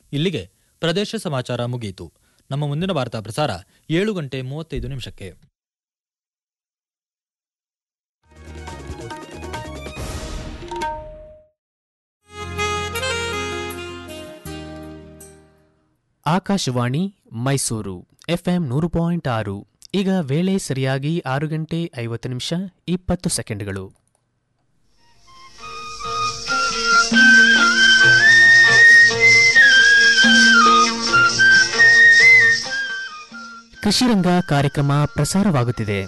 ಇಲ್ಲಿಗೆ ಪ್ರದೇಶ ಸಮಾಚಾರ ಮುಗಿಯಿತು ನಮ್ಮ ಮುಂದಿನ ವಾರ್ತಾ ಪ್ರಸಾರ ಏಳು ಗಂಟೆ ಮೂವತ್ತೈದು ನಿಮಿಷಕ್ಕೆ ಆಕಾಶವಾಣಿ ಮೈಸೂರು ಎಫ್ಎಂ ನೂರು ಪಾಯಿಂಟ್ ಆರು ಈಗ ವೇಳೆ ಸರಿಯಾಗಿ ಆರು ಗಂಟೆ ಐವತ್ತು ನಿಮಿಷ ಇಪ್ಪತ್ತು ಸೆಕೆಂಡ್ಗಳು ಕೃಷಿರಂಗ ಕಾರ್ಯಕ್ರಮ ಪ್ರಸಾರವಾಗುತ್ತಿದೆ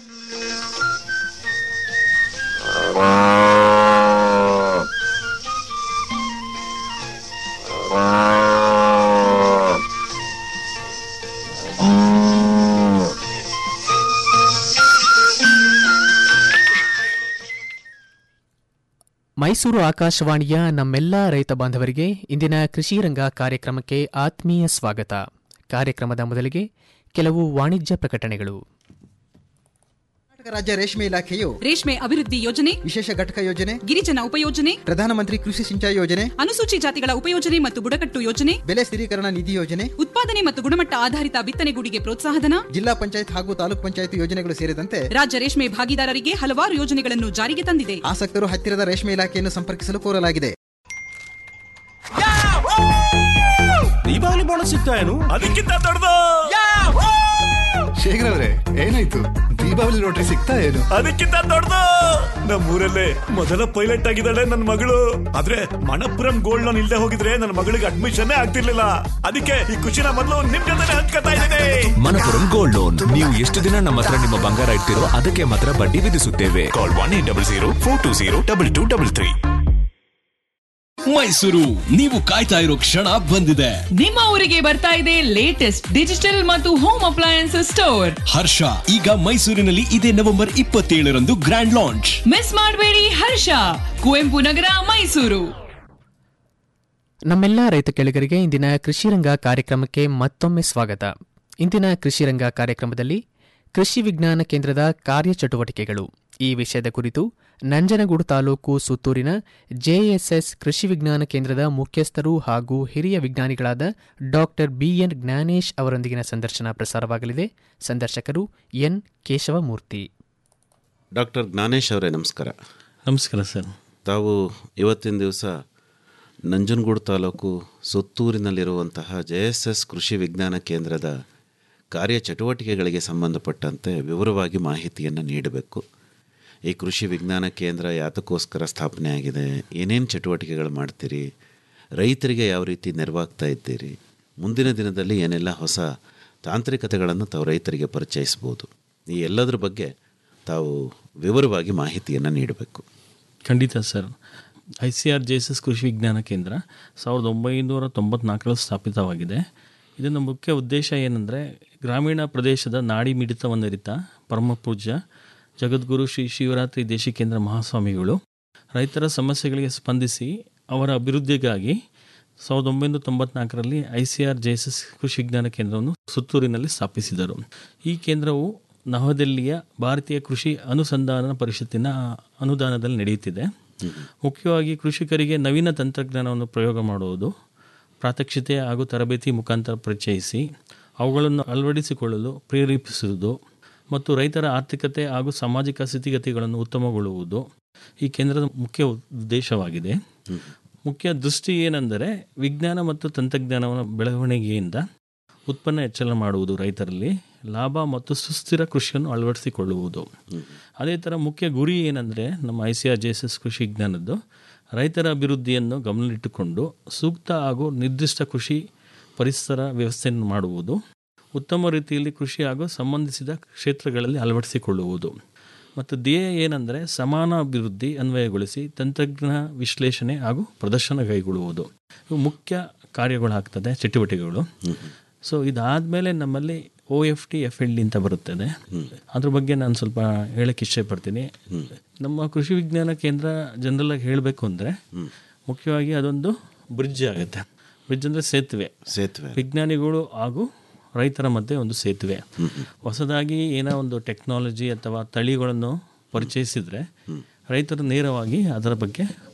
ಮೈಸೂರು ಆಕಾಶವಾಣಿಯ ನಮ್ಮೆಲ್ಲ ರೈತ ಬಾಂಧವರಿಗೆ ಇಂದಿನ ಕೃಷಿ ರಂಗ ಕಾರ್ಯಕ್ರಮಕ್ಕೆ ಆತ್ಮೀಯ ಸ್ವಾಗತ ಕಾರ್ಯಕ್ರಮದ ಮೊದಲಿಗೆ ಕೆಲವು ವಾಣಿಜ್ಯ ಪ್ರಕಟಣೆಗಳು ಕರ್ನಾಟಕ ರಾಜ್ಯ ರೇಷ್ಮೆ ಇಲಾಖೆಯು ರೇಷ್ಮೆ ಅಭಿವೃದ್ಧಿ ಯೋಜನೆ ವಿಶೇಷ ಘಟಕ ಯೋಜನೆ ಗಿರಿಜನ ಉಪಯೋಜನೆ ಪ್ರಧಾನಮಂತ್ರಿ ಕೃಷಿ ಸಿಂಚಾಯಿ ಯೋಜನೆ ಅನುಸೂಚಿ ಜಾತಿಗಳ ಉಪಯೋಜನೆ ಮತ್ತು ಬುಡಕಟ್ಟು ಯೋಜನೆ ಬೆಲೆ ಸ್ಥಿರೀಕರಣ ನಿಧಿ ಯೋಜನೆ ಉತ್ಪಾದನೆ ಮತ್ತು ಗುಣಮಟ್ಟ ಆಧಾರಿತ ಬಿತ್ತನೆಗೂಡಿಗೆ ಪ್ರೋತ್ಸಾಹಧನ ಜಿಲ್ಲಾ ಪಂಚಾಯತ್ ಹಾಗೂ ತಾಲೂಕ್ ಪಂಚಾಯತ್ ಯೋಜನೆಗಳು ಸೇರಿದಂತೆ ರಾಜ್ಯ ರೇಷ್ಮೆ ಭಾಗಿದಾರರಿಗೆ ಹಲವಾರು ಯೋಜನೆಗಳನ್ನು ಜಾರಿಗೆ ತಂದಿದೆ ಆಸಕ್ತರು ಹತ್ತಿರದ ರೇಷ್ಮೆ ಇಲಾಖೆಯನ್ನು ಸಂಪರ್ಕಿಸಲು ಕೋರಲಾಗಿದೆ ದೀಪಾವಳಿ ಬೋನಸ್ ಸಿಗ್ತಾ ಏನು ಅದಕ್ಕಿಂತ ದೊಡ್ಡದು ಶೇಖರ್ ಅವರೇ ಏನಾಯ್ತು ದೀಪಾವಳಿ ಲಾಟ್ರಿ ಸಿಗ್ತಾ ಏನು ಅದಕ್ಕಿಂತ ದೊಡ್ಡದು ನಮ್ಮೂರಲ್ಲೇ ಮೊದಲ ಪೈಲಟ್ ಆಗಿದ್ದಾಳೆ ನನ್ನ ಮಗಳು ಆದ್ರೆ ಮಣಪುರಂ ಗೋಲ್ಡ್ ಲೋನ್ ಇಲ್ಲದೆ ಹೋಗಿದ್ರೆ ನನ್ನ ಮಗಳಿಗೆ ಅಡ್ಮಿಷನ್ ಆಗ್ತಿರ್ಲಿಲ್ಲ ಅದಕ್ಕೆ ಈ ಖುಷಿನ ಮೊದಲು ನಿಮ್ ಜೊತೆ ಹಂಚ್ಕೊತಾ ಇದ್ದೇನೆ ಮನಪುರಂ ಗೋಲ್ಡ್ ಲೋನ್ ನೀವು ಎಷ್ಟು ದಿನ ನಮ್ಮ ಹತ್ರ ನಿಮ್ಮ ಬಂಗಾರ ಇಡ್ತಿರೋ ಅದಕ್ಕೆ ಮಾತ್ರ ಬಡ್ಡಿ ವಿಧಿಸುತ್ತೇವೆ call one eight double zero four two zero double two double three Mysuru ನೀವು ಕಾಯ್ತಾ ಇರೋ ಕ್ಷಣ ಬಂದಿದೆ ನಿಮ್ಮ ಊರಿಗೆ ಬರ್ತಾ ಇದೆ ಲೇಟೆಸ್ಟ್ ಡಿಜಿಟಲ್ ಮತ್ತು ಹೋಮ್ ಅಪ್ಲಯನ್ಸಸ್ ಸ್ಟೋರ್ ಹರ್ಷ ಈಗ ಮೈಸೂರಿನಲ್ಲಿ ಇದೇ ನವೆಂಬರ್ ಇಪ್ಪತ್ತೇಳರಂದು ಗ್ರ್ಯಾಂಡ್ ಲಾಂಚ್ ಮಿಸ್ ಮಾಡಬೇಡಿ ಹರ್ಷ ಕುವೆಂಪು ನಗರ ಮೈಸೂರು ನಮ್ಮೆಲ್ಲ ರೈತ ಕೆಳಗರಿಗೆ ಇಂದಿನ ಕೃಷಿರಂಗ ಕಾರ್ಯಕ್ರಮಕ್ಕೆ ಮತ್ತೊಮ್ಮೆ ಸ್ವಾಗತ ಇಂದಿನ ಕೃಷಿರಂಗ ಕಾರ್ಯಕ್ರಮದಲ್ಲಿ ಕೃಷಿ ವಿಜ್ಞಾನ ಕೇಂದ್ರದ ಕಾರ್ಯಚಟುವಟಿಕೆಗಳು ಈ ವಿಷಯದ ಕುರಿತು ನಂಜನಗೂಡು ತಾಲೂಕು ಸುತ್ತೂರಿನ ಜೆಎಸ್ಎಸ್ ಕೃಷಿ ವಿಜ್ಞಾನ ಕೇಂದ್ರದ ಮುಖ್ಯಸ್ಥರು ಹಾಗೂ ಹಿರಿಯ ವಿಜ್ಞಾನಿಗಳಾದ ಡಾಕ್ಟರ್ ಬಿಎನ್ ಜ್ಞಾನೇಶ್ ಅವರೊಂದಿಗಿನ ಸಂದರ್ಶನ ಪ್ರಸಾರವಾಗಲಿದೆ ಸಂದರ್ಶಕರು ಎನ್ ಕೇಶವಮೂರ್ತಿ ಡಾಕ್ಟರ್ ಜ್ಞಾನೇಶ್ ಅವರೇ ನಮಸ್ಕಾರ ನಮಸ್ಕಾರ ಸರ್ ತಾವು ಇವತ್ತಿನ ದಿವಸ ನಂಜನಗೂಡು ತಾಲೂಕು ಸುತ್ತೂರಿನಲ್ಲಿರುವಂತಹ J S S Krishi Vigyan ಕೇಂದ್ರದ ಕಾರ್ಯಚಟುವಟಿಕೆಗಳಿಗೆ ಸಂಬಂಧಪಟ್ಟಂತೆ ವಿವರವಾಗಿ ಮಾಹಿತಿಯನ್ನು ನೀಡಬೇಕು ಈ ಕೃಷಿ ವಿಜ್ಞಾನ ಕೇಂದ್ರ ಯಾತಕ್ಕೋಸ್ಕರ ಸ್ಥಾಪನೆ ಆಗಿದೆ ಏನೇನು ಚಟುವಟಿಕೆಗಳು ಮಾಡ್ತೀರಿ ರೈತರಿಗೆ ಯಾವ ರೀತಿ ನೆರವಾಗ್ತಾ ಇದ್ದೀರಿ ಮುಂದಿನ ದಿನದಲ್ಲಿ ಏನೆಲ್ಲ ಹೊಸ ತಾಂತ್ರಿಕತೆಗಳನ್ನು ತಾವು ರೈತರಿಗೆ ಪರಿಚಯಿಸ್ಬೋದು ಈ ಎಲ್ಲದರ ಬಗ್ಗೆ ತಾವು ವಿವರವಾಗಿ ಮಾಹಿತಿಯನ್ನು ನೀಡಬೇಕು ಖಂಡಿತ sir I C R J S S Krishi Vigyan ಕೇಂದ್ರ ಸಾವಿರದ ಒಂಬೈನೂರ ತೊಂಬತ್ನಾಲ್ಕರಲ್ಲಿ ಸ್ಥಾಪಿತವಾಗಿದೆ ಇದರ ಮುಖ್ಯ ಉದ್ದೇಶ ಏನಂದರೆ ಗ್ರಾಮೀಣ ಪ್ರದೇಶದ ನಾಡಿ ಮಿಡಿತವನ್ನರಿತ ಪರಮ ಪೂಜ್ಯ ಜಗದ್ಗುರು ಶ್ರೀ ಶಿವರಾತ್ರಿ ದೇಶಿಕೇಂದ್ರ ಮಹಾಸ್ವಾಮಿಗಳು ರೈತರ ಸಮಸ್ಯೆಗಳಿಗೆ ಸ್ಪಂದಿಸಿ ಅವರ ಅಭಿವೃದ್ಧಿಗಾಗಿ ಸಾವಿರದ ಒಂಬೈನೂರ ತೊಂಬತ್ನಾಲ್ಕರಲ್ಲಿ I C R J S S Krishi Vigyan ಕೇಂದ್ರವನ್ನು ಸುತ್ತೂರಿನಲ್ಲಿ ಸ್ಥಾಪಿಸಿದರು ಈ ಕೇಂದ್ರವು ನವದೆಹಲಿಯ ಭಾರತೀಯ ಕೃಷಿ ಅನುಸಂಧಾನ ಪರಿಷತ್ತಿನ ಅನುದಾನದಲ್ಲಿ ನಡೆಯುತ್ತಿದೆ ಮುಖ್ಯವಾಗಿ ಕೃಷಿಕರಿಗೆ ನವೀನ ತಂತ್ರಜ್ಞಾನವನ್ನು ಪ್ರಯೋಗ ಮಾಡುವುದು ಪ್ರಾತ್ಯಕ್ಷಿತೆ ಹಾಗೂ ತರಬೇತಿ ಮುಖಾಂತರ ಪರಿಚಯಿಸಿ ಅವುಗಳನ್ನು ಅಳವಡಿಸಿಕೊಳ್ಳಲು ಪ್ರೇರೇಪಿಸುವುದು ಮತ್ತು ರೈತರ ಆರ್ಥಿಕತೆ ಹಾಗೂ ಸಾಮಾಜಿಕ ಸ್ಥಿತಿಗತಿಗಳನ್ನು ಉತ್ತಮಗೊಳ್ಳುವುದು ಈ ಕೇಂದ್ರದ ಮುಖ್ಯ ಉದ್ದೇಶವಾಗಿದೆ ಮುಖ್ಯ ದೃಷ್ಟಿ ಏನೆಂದರೆ ವಿಜ್ಞಾನ ಮತ್ತು ತಂತ್ರಜ್ಞಾನದ ಬೆಳವಣಿಗೆಯಿಂದ ಉತ್ಪನ್ನ ಹೆಚ್ಚಳ ಮಾಡುವುದು ರೈತರಲ್ಲಿ ಲಾಭ ಮತ್ತು ಸುಸ್ಥಿರ ಕೃಷಿಯನ್ನು ಅಳವಡಿಸಿಕೊಳ್ಳುವುದು ಅದೇ ಥರ ಮುಖ್ಯ ಗುರಿ ಏನಂದರೆ ನಮ್ಮ I C R J S S Krishi ವಿಜ್ಞಾನದ್ದು ರೈತರ ಅಭಿವೃದ್ಧಿಯನ್ನು ಗಮನದಲ್ಲಿಟ್ಟುಕೊಂಡು ಸೂಕ್ತ ಹಾಗೂ ನಿರ್ದಿಷ್ಟ ಕೃಷಿ ಪರಿಸರ ವ್ಯವಸ್ಥೆಯನ್ನು ಮಾಡುವುದು ಉತ್ತಮ ರೀತಿಯಲ್ಲಿ ಕೃಷಿ ಹಾಗೂ ಸಂಬಂಧಿಸಿದ ಕ್ಷೇತ್ರಗಳಲ್ಲಿ ಅಳವಡಿಸಿಕೊಳ್ಳುವುದು ಮತ್ತು ಧ್ಯೇಯ ಏನಂದರೆ ಸಮಾನ ಅಭಿವೃದ್ಧಿ ಅನ್ವಯಗೊಳಿಸಿ ತಂತ್ರಜ್ಞಾನ ವಿಶ್ಲೇಷಣೆ ಹಾಗೂ ಪ್ರದರ್ಶನ ಕೈಗೊಳ್ಳುವುದು ಇವು ಮುಖ್ಯ ಕಾರ್ಯಗಳಾಗ್ತದೆ ಚಟುವಟಿಕೆಗಳು ಸೊ ಇದಾದಮೇಲೆ ನಮ್ಮಲ್ಲಿ O F T F L D ಅಂತ ಬರುತ್ತದೆ ಅದ್ರ ಬಗ್ಗೆ ನಾನು ಸ್ವಲ್ಪ ಹೇಳಕ್ಕೆ ಇಷ್ಟಪಡ್ತೀನಿ ನಮ್ಮ ಕೃಷಿ ವಿಜ್ಞಾನ ಕೇಂದ್ರ ಜನರಲಾಗಿ ಹೇಳಬೇಕು ಅಂದರೆ ಮುಖ್ಯವಾಗಿ ಅದೊಂದು ಬ್ರಿಡ್ಜ್ ಆಗುತ್ತೆ ಬ್ರಿಡ್ಜ್ ಅಂದರೆ ಸೇತುವೆ ಸೇತುವೆ ವಿಜ್ಞಾನಿಗಳು ಹಾಗೂ ರೈತರ ಮಧ್ಯೆ ಒಂದು ಸೇತುವೆ ಹೊಸದಾಗಿ ಏನೋ ಒಂದು ಟೆಕ್ನಾಲಜಿ ಅಥವಾ ತಳಿಗಳನ್ನು ಪರಿಚಯಿಸಿದರೆ ರೈತರು ನೇರವಾಗಿ ಅದರ ಬಗ್ಗೆ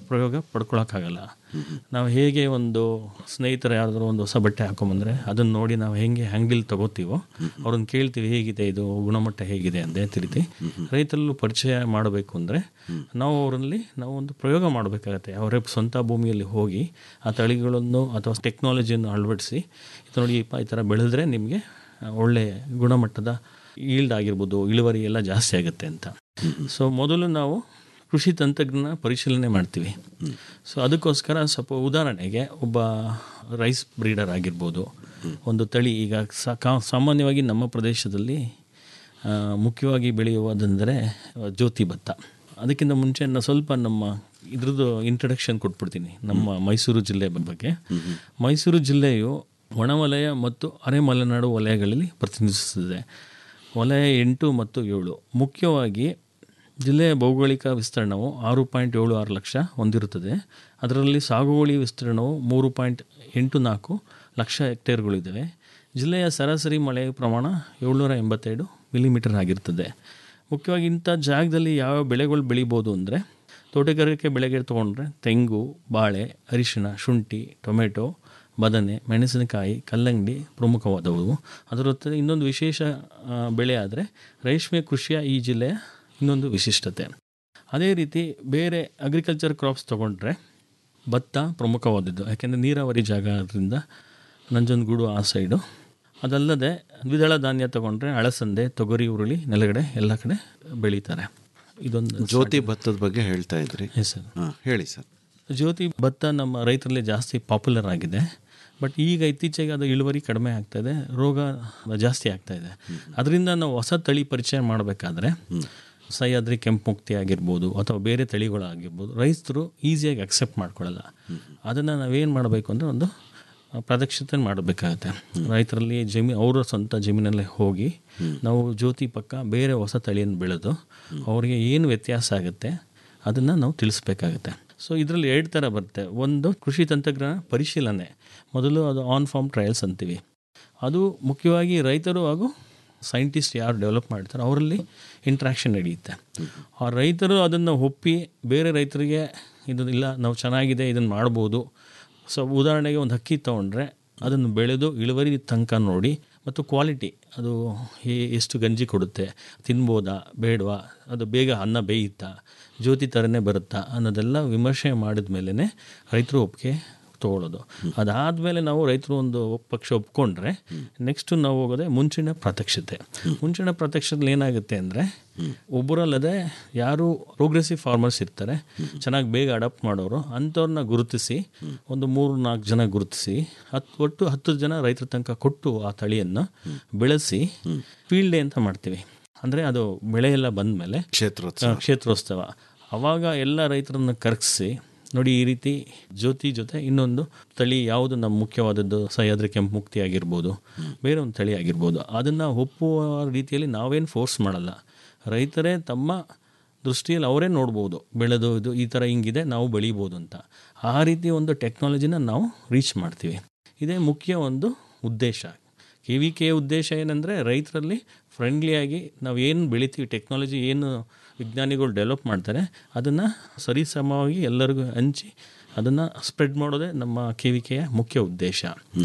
ಪ್ರಯೋಗ ಪಡ್ಕೊಳಕ್ಕಾಗಲ್ಲ ನಾವು ಹೇಗೆ ಒಂದು ಸ್ನೇಹಿತರು ಯಾರಾದರೂ ಒಂದು ಹೊಸ ಬಟ್ಟೆ ಹಾಕೊಂಬಂದ್ರೆ ಅದನ್ನು ನೋಡಿ ನಾವು ಹೆಂಗೆ ಅಂಗಡಿಲಿ ತಗೋತೀವೋ ಅವ್ರನ್ನ ಕೇಳ್ತೀವಿ ಹೇಗಿದೆ ಇದು ಗುಣಮಟ್ಟ ಹೇಗಿದೆ ಅಂತ ತಿಳಿತಿ ರೈತರಲ್ಲೂ ಪರಿಚಯ ಮಾಡಬೇಕು ಅಂದರೆ ನಾವು ಅವರಲ್ಲಿ ನಾವು ಒಂದು ಪ್ರಯೋಗ ಮಾಡಬೇಕಾಗತ್ತೆ ಅವರೇ ಸ್ವಂತ ಭೂಮಿಯಲ್ಲಿ ಹೋಗಿ ಆ ತಳಿಗಳನ್ನು ಅಥವಾ ಟೆಕ್ನಾಲಜಿಯನ್ನು ಅಳವಡಿಸಿ ಇದು ನೋಡಿ ಈ ಥರ ಬೆಳೆದ್ರೆ ನಿಮಗೆ ಒಳ್ಳೆ ಗುಣಮಟ್ಟದ ಈಲ್ಡ್ ಆಗಿರ್ಬೋದು ಇಳುವರಿ ಎಲ್ಲ ಜಾಸ್ತಿ ಆಗುತ್ತೆ ಅಂತ ಸೊ ಮೊದಲು ನಾವು ಕೃಷಿ ತಂತ್ರಜ್ಞಾನ ಪರಿಶೀಲನೆ ಮಾಡ್ತೀವಿ ಸೊ ಅದಕ್ಕೋಸ್ಕರ ಸ್ವಲ್ಪ ಉದಾಹರಣೆಗೆ ಒಬ್ಬ ರೈಸ್ ಬ್ರೀಡರ್ ಆಗಿರ್ಬೋದು ಒಂದು ತಳಿ ಈಗ ಸಾ- ಸಾಮಾನ್ಯವಾಗಿ ನಮ್ಮ ಪ್ರದೇಶದಲ್ಲಿ ಆ, ಮುಖ್ಯವಾಗಿ ಬೆಳೆಯುವುದಂದರೆ ಜ್ಯೋತಿ ಭತ್ತ ಅದಕ್ಕಿಂತ ಮುಂಚೆ ನಾನು ಸ್ವಲ್ಪ ನಮ್ಮ ಇದ್ರದ್ದು ಇಂಟ್ರಡಕ್ಷನ್ ಕೊಟ್ಬಿಡ್ತೀನಿ ನಮ್ಮ ಮೈಸೂರು ಜಿಲ್ಲೆ ಬಗ್ಗೆ ಮೈಸೂರು ಜಿಲ್ಲೆಯು ಒಣವಲಯ ಮತ್ತು ಅರೆಮಲೆನಾಡು ವಲಯಗಳಲ್ಲಿ ಪ್ರತಿನಿಧಿಸುತ್ತದೆ ವಲಯ ಎಂಟು ಮತ್ತು ಏಳು ಮುಖ್ಯವಾಗಿ ಜಿಲ್ಲೆಯ ಭೌಗೋಳಿಕ ವಿಸ್ತೀರ್ಣವು ಆರು ಪಾಯಿಂಟ್ ಏಳು ಆರು ಲಕ್ಷ ಹೊಂದಿರುತ್ತದೆ ಅದರಲ್ಲಿ ಸಾಗುವಳಿ ವಿಸ್ತೀರ್ಣವು ಮೂರು ಪಾಯಿಂಟ್ ಎಂಟು ನಾಲ್ಕು ಲಕ್ಷ ಹೆಕ್ಟೇರ್ಗಳಿದ್ದಾವೆ ಜಿಲ್ಲೆಯ ಸರಾಸರಿ ಮಳೆ ಪ್ರಮಾಣ ಏಳ್ನೂರ ಎಂಬತ್ತೆರಡು ಮಿಲಿಮೀಟರ್ ಆಗಿರ್ತದೆ ಮುಖ್ಯವಾಗಿ ಇಂಥ ಜಾಗದಲ್ಲಿ ಯಾವ ಬೆಳೆಗಳು ಬೆಳಿಬೋದು ಅಂದರೆ ತೋಟಗಾರಿಕೆ ಬೆಳೆಗೆ ತೊಗೊಂಡ್ರೆ ತೆಂಗು ಬಾಳೆ ಅರಿಶಿಣ ಶುಂಠಿ ಟೊಮೆಟೊ ಬದನೆ ಮೆಣಸಿನಕಾಯಿ ಕಲ್ಲಂಗಡಿ ಪ್ರಮುಖವಾದವು ಅದರ ಜೊತೆ ಇನ್ನೊಂದು ವಿಶೇಷ ಆ, ಬೆಳೆ ಆದರೆ ರೇಷ್ಮೆ ಕೃಷಿಯ ಈ ಜಿಲ್ಲೆಯ ಇನ್ನೊಂದು ವಿಶಿಷ್ಟತೆ ಅದೇ ರೀತಿ ಬೇರೆ ಅಗ್ರಿಕಲ್ಚರ್ ಕ್ರಾಪ್ಸ್ ತೊಗೊಂಡ್ರೆ ಭತ್ತ ಪ್ರಮುಖವಾದದ್ದು ಯಾಕೆಂದರೆ ನೀರಾವರಿ ಜಾಗ ಅದರಿಂದ ನಂಜನಗೂಡು ಆ ಸೈಡು ಅದಲ್ಲದೆ ದ್ವಿದಳ ಧಾನ್ಯ ತಗೊಂಡ್ರೆ ಅಳಸಂದೆ ತೊಗರಿ ಉರುಳಿ ನೆಲಗಡೆ ಎಲ್ಲ ಕಡೆ ಬೆಳೀತಾರೆ ಇದೊಂದು ಜ್ಯೋತಿ ಭತ್ತದ ಬಗ್ಗೆ ಹೇಳ್ತಾ ಇದ್ರಿ ಎಸ್ ಸರ್ ಹಾಂ ಹೇಳಿ ಸರ್ ಜ್ಯೋತಿ ಭತ್ತ ನಮ್ಮ ರೈತರಲ್ಲಿ ಜಾಸ್ತಿ ಪಾಪ್ಯುಲರ್ ಆಗಿದೆ ಬಟ್ ಈಗ ಇತ್ತೀಚೆಗೆ ಅದು ಇಳುವರಿ ಕಡಿಮೆ ಆಗ್ತಾ ಇದೆ ರೋಗ ಜಾಸ್ತಿ ಆಗ್ತಾ ಇದೆ ಅದರಿಂದ ನಾವು ಹೊಸ ತಳಿ ಪರಿಚಯ ಮಾಡಬೇಕಾದ್ರೆ ಸಹ್ಯಾದ್ರಿ ಕೆಂಪು ಮುಕ್ತಿ ಆಗಿರ್ಬೋದು ಅಥವಾ ಬೇರೆ ತಳಿಗಳಾಗಿರ್ಬೋದು ರೈತರು ಈಸಿಯಾಗಿ ಅಕ್ಸೆಪ್ಟ್ ಮಾಡ್ಕೊಳ್ಳಲ್ಲ ಅದನ್ನು ನಾವೇನು ಮಾಡಬೇಕು ಅಂದರೆ ಒಂದು ಪ್ರದಕ್ಷತೆ ಮಾಡಬೇಕಾಗತ್ತೆ ರೈತರಲ್ಲಿ ಜಮೀ ಅವರ ಸ್ವಂತ ಜಮೀನಲ್ಲೇ ಹೋಗಿ ನಾವು ಜ್ಯೋತಿ ಪಕ್ಕ ಬೇರೆ ಹೊಸ ತಳಿಯನ್ನು ಬೆಳೆದು ಅವರಿಗೆ ಏನು ವ್ಯತ್ಯಾಸ ಆಗುತ್ತೆ ಅದನ್ನು ನಾವು ತಿಳಿಸ್ಬೇಕಾಗುತ್ತೆ ಸೊ ಇದರಲ್ಲಿ ಎರಡು ಥರ ಬರುತ್ತೆ ಒಂದು ಕೃಷಿ ತಂತ್ರಜ್ಞಾನ ಪರಿಶೀಲನೆ ಮೊದಲು ಅದು ಆನ್ ಫಾರ್ಮ್ ಟ್ರಯಲ್ಸ್ ಅಂತೀವಿ ಅದು ಮುಖ್ಯವಾಗಿ ರೈತರು ಹಾಗೂ ಸೈಂಟಿಸ್ಟ್ ಯಾರು ಡೆವಲಪ್ ಮಾಡ್ತಾರೆ ಅವರಲ್ಲಿ ಇಂಟ್ರಾಕ್ಷನ್ ನಡೆಯುತ್ತೆ ಆ ರೈತರು ಅದನ್ನು ಒಪ್ಪಿ ಬೇರೆ ರೈತರಿಗೆ ಇದು ಇಲ್ಲ ನಾವು ಚೆನ್ನಾಗಿದೆ ಇದನ್ನು ಮಾಡ್ಬೋದು ಸೊ ಉದಾಹರಣೆಗೆ ಒಂದು ಅಕ್ಕಿ ತೊಗೊಂಡ್ರೆ ಅದನ್ನು ಬೆಳೆದು ಇಳುವರಿ ತನಕ ನೋಡಿ ಮತ್ತು ಕ್ವಾಲಿಟಿ ಅದು ಏ- ಎಷ್ಟು ಗಂಜಿ ಕೊಡುತ್ತೆ ತಿನ್ಬೋದಾ ಬೇಡವಾ ಅದು ಬೇಗ ಅನ್ನ ಬೇಯುತ್ತಾ ಜ್ಯೋತಿ ಥರನೇ ಬರುತ್ತಾ ಅನ್ನೋದೆಲ್ಲ ವಿಮರ್ಶೆ ಮಾಡಿದ ಮೇಲೇ ರೈತರು ಒಪ್ಪಿಗೆ ತೊಗೊಳ್ಳೋದು ಅದಾದಮೇಲೆ ನಾವು ರೈತರು ಒಂದು ಪಕ್ಷ ಒಪ್ಕೊಂಡ್ರೆ ನೆಕ್ಸ್ಟ್ ನಾವು ಹೋಗೋದೆ ಮುಂಚಿನ ಪ್ರತ್ಯಕ್ಷತೆ ಮುಂಚಿನ ಪ್ರತ್ಯಕ್ಷದಲ್ಲಿ ಏನಾಗುತ್ತೆ ಅಂದರೆ ಒಬ್ಬರಲ್ಲದೆ ಯಾರು ಪ್ರೋಗ್ರೆಸಿವ್ ಫಾರ್ಮರ್ಸ್ ಇರ್ತಾರೆ ಚೆನ್ನಾಗಿ ಬೇಗ ಅಡಾಪ್ಟ್ ಮಾಡೋರು ಅಂಥವ್ರನ್ನ ಗುರುತಿಸಿ ಒಂದು ಮೂರು ನಾಲ್ಕು ಜನ ಗುರುತಿಸಿ ಹತ್ತು ಒಟ್ಟು ಹತ್ತು ಜನ ರೈತರ ತನಕ ಕೊಟ್ಟು ಆ ತಳಿಯನ್ನು ಬೆಳೆಸಿ ಫೀಲ್ಡ್ ಡೇ ಅಂತ ಮಾಡ್ತೀವಿ ಅಂದರೆ ಅದು ಬೆಳೆ ಎಲ್ಲ ಬಂದಮೇಲೆ ಕ್ಷೇತ್ರೋತ್ಸವ ಕ್ಷೇತ್ರೋತ್ಸವ ಅವಾಗ ಎಲ್ಲ ರೈತರನ್ನು ಕರಗಿಸಿ ನೋಡಿ ಈ ರೀತಿ ಜ್ಯೋತಿ ಜೊತೆ ಇನ್ನೊಂದು ತಳಿ ಯಾವುದು ನಮ್ಮ ಮುಖ್ಯವಾದದ್ದು ಸಹ್ಯಾದ್ರಿ ಕೆಂಪು ಮುಕ್ತಿ ಆಗಿರ್ಬೋದು ಬೇರೆ ಒಂದು ತಳಿ ಆಗಿರ್ಬೋದು ಅದನ್ನು ಒಪ್ಪುವ ರೀತಿಯಲ್ಲಿ ನಾವೇನು ಫೋರ್ಸ್ ಮಾಡಲ್ಲ ರೈತರೇ ತಮ್ಮ ದೃಷ್ಟಿಯಲ್ಲಿ ಅವರೇ ನೋಡ್ಬೋದು ಬೆಳೆದು ಇದು ಈ ಥರ ಹಿಂಗಿದೆ ನಾವು ಬೆಳಿಬೋದು ಅಂತ ಆ ರೀತಿ ಒಂದು ಟೆಕ್ನಾಲಜಿನ ನಾವು ರೀಚ್ ಮಾಡ್ತೀವಿ ಇದೇ ಮುಖ್ಯ ಒಂದು ಉದ್ದೇಶ ಕೆ ವಿ ಕೆ ಉದ್ದೇಶ ಏನಂದರೆ ರೈತರಲ್ಲಿ ಫ್ರೆಂಡ್ಲಿಯಾಗಿ ನಾವು ಏನು ಬೆಳಿತೀವಿ ಟೆಕ್ನಾಲಜಿ ಏನು ವಿಜ್ಞಾನಿಗಳು ಡೆವಲಪ್ ಮಾಡ್ತಾರೆ ಅದನ್ನು ಸರಿಸಮವಾಗಿ ಎಲ್ಲರಿಗೂ ಹಂಚಿ ಅದನ್ನು ಸ್ಪ್ರೆಡ್ ಮಾಡೋದೇ ನಮ್ಮ ಕೆ ವಿ ಕೆಯ ಮುಖ್ಯ ಉದ್ದೇಶ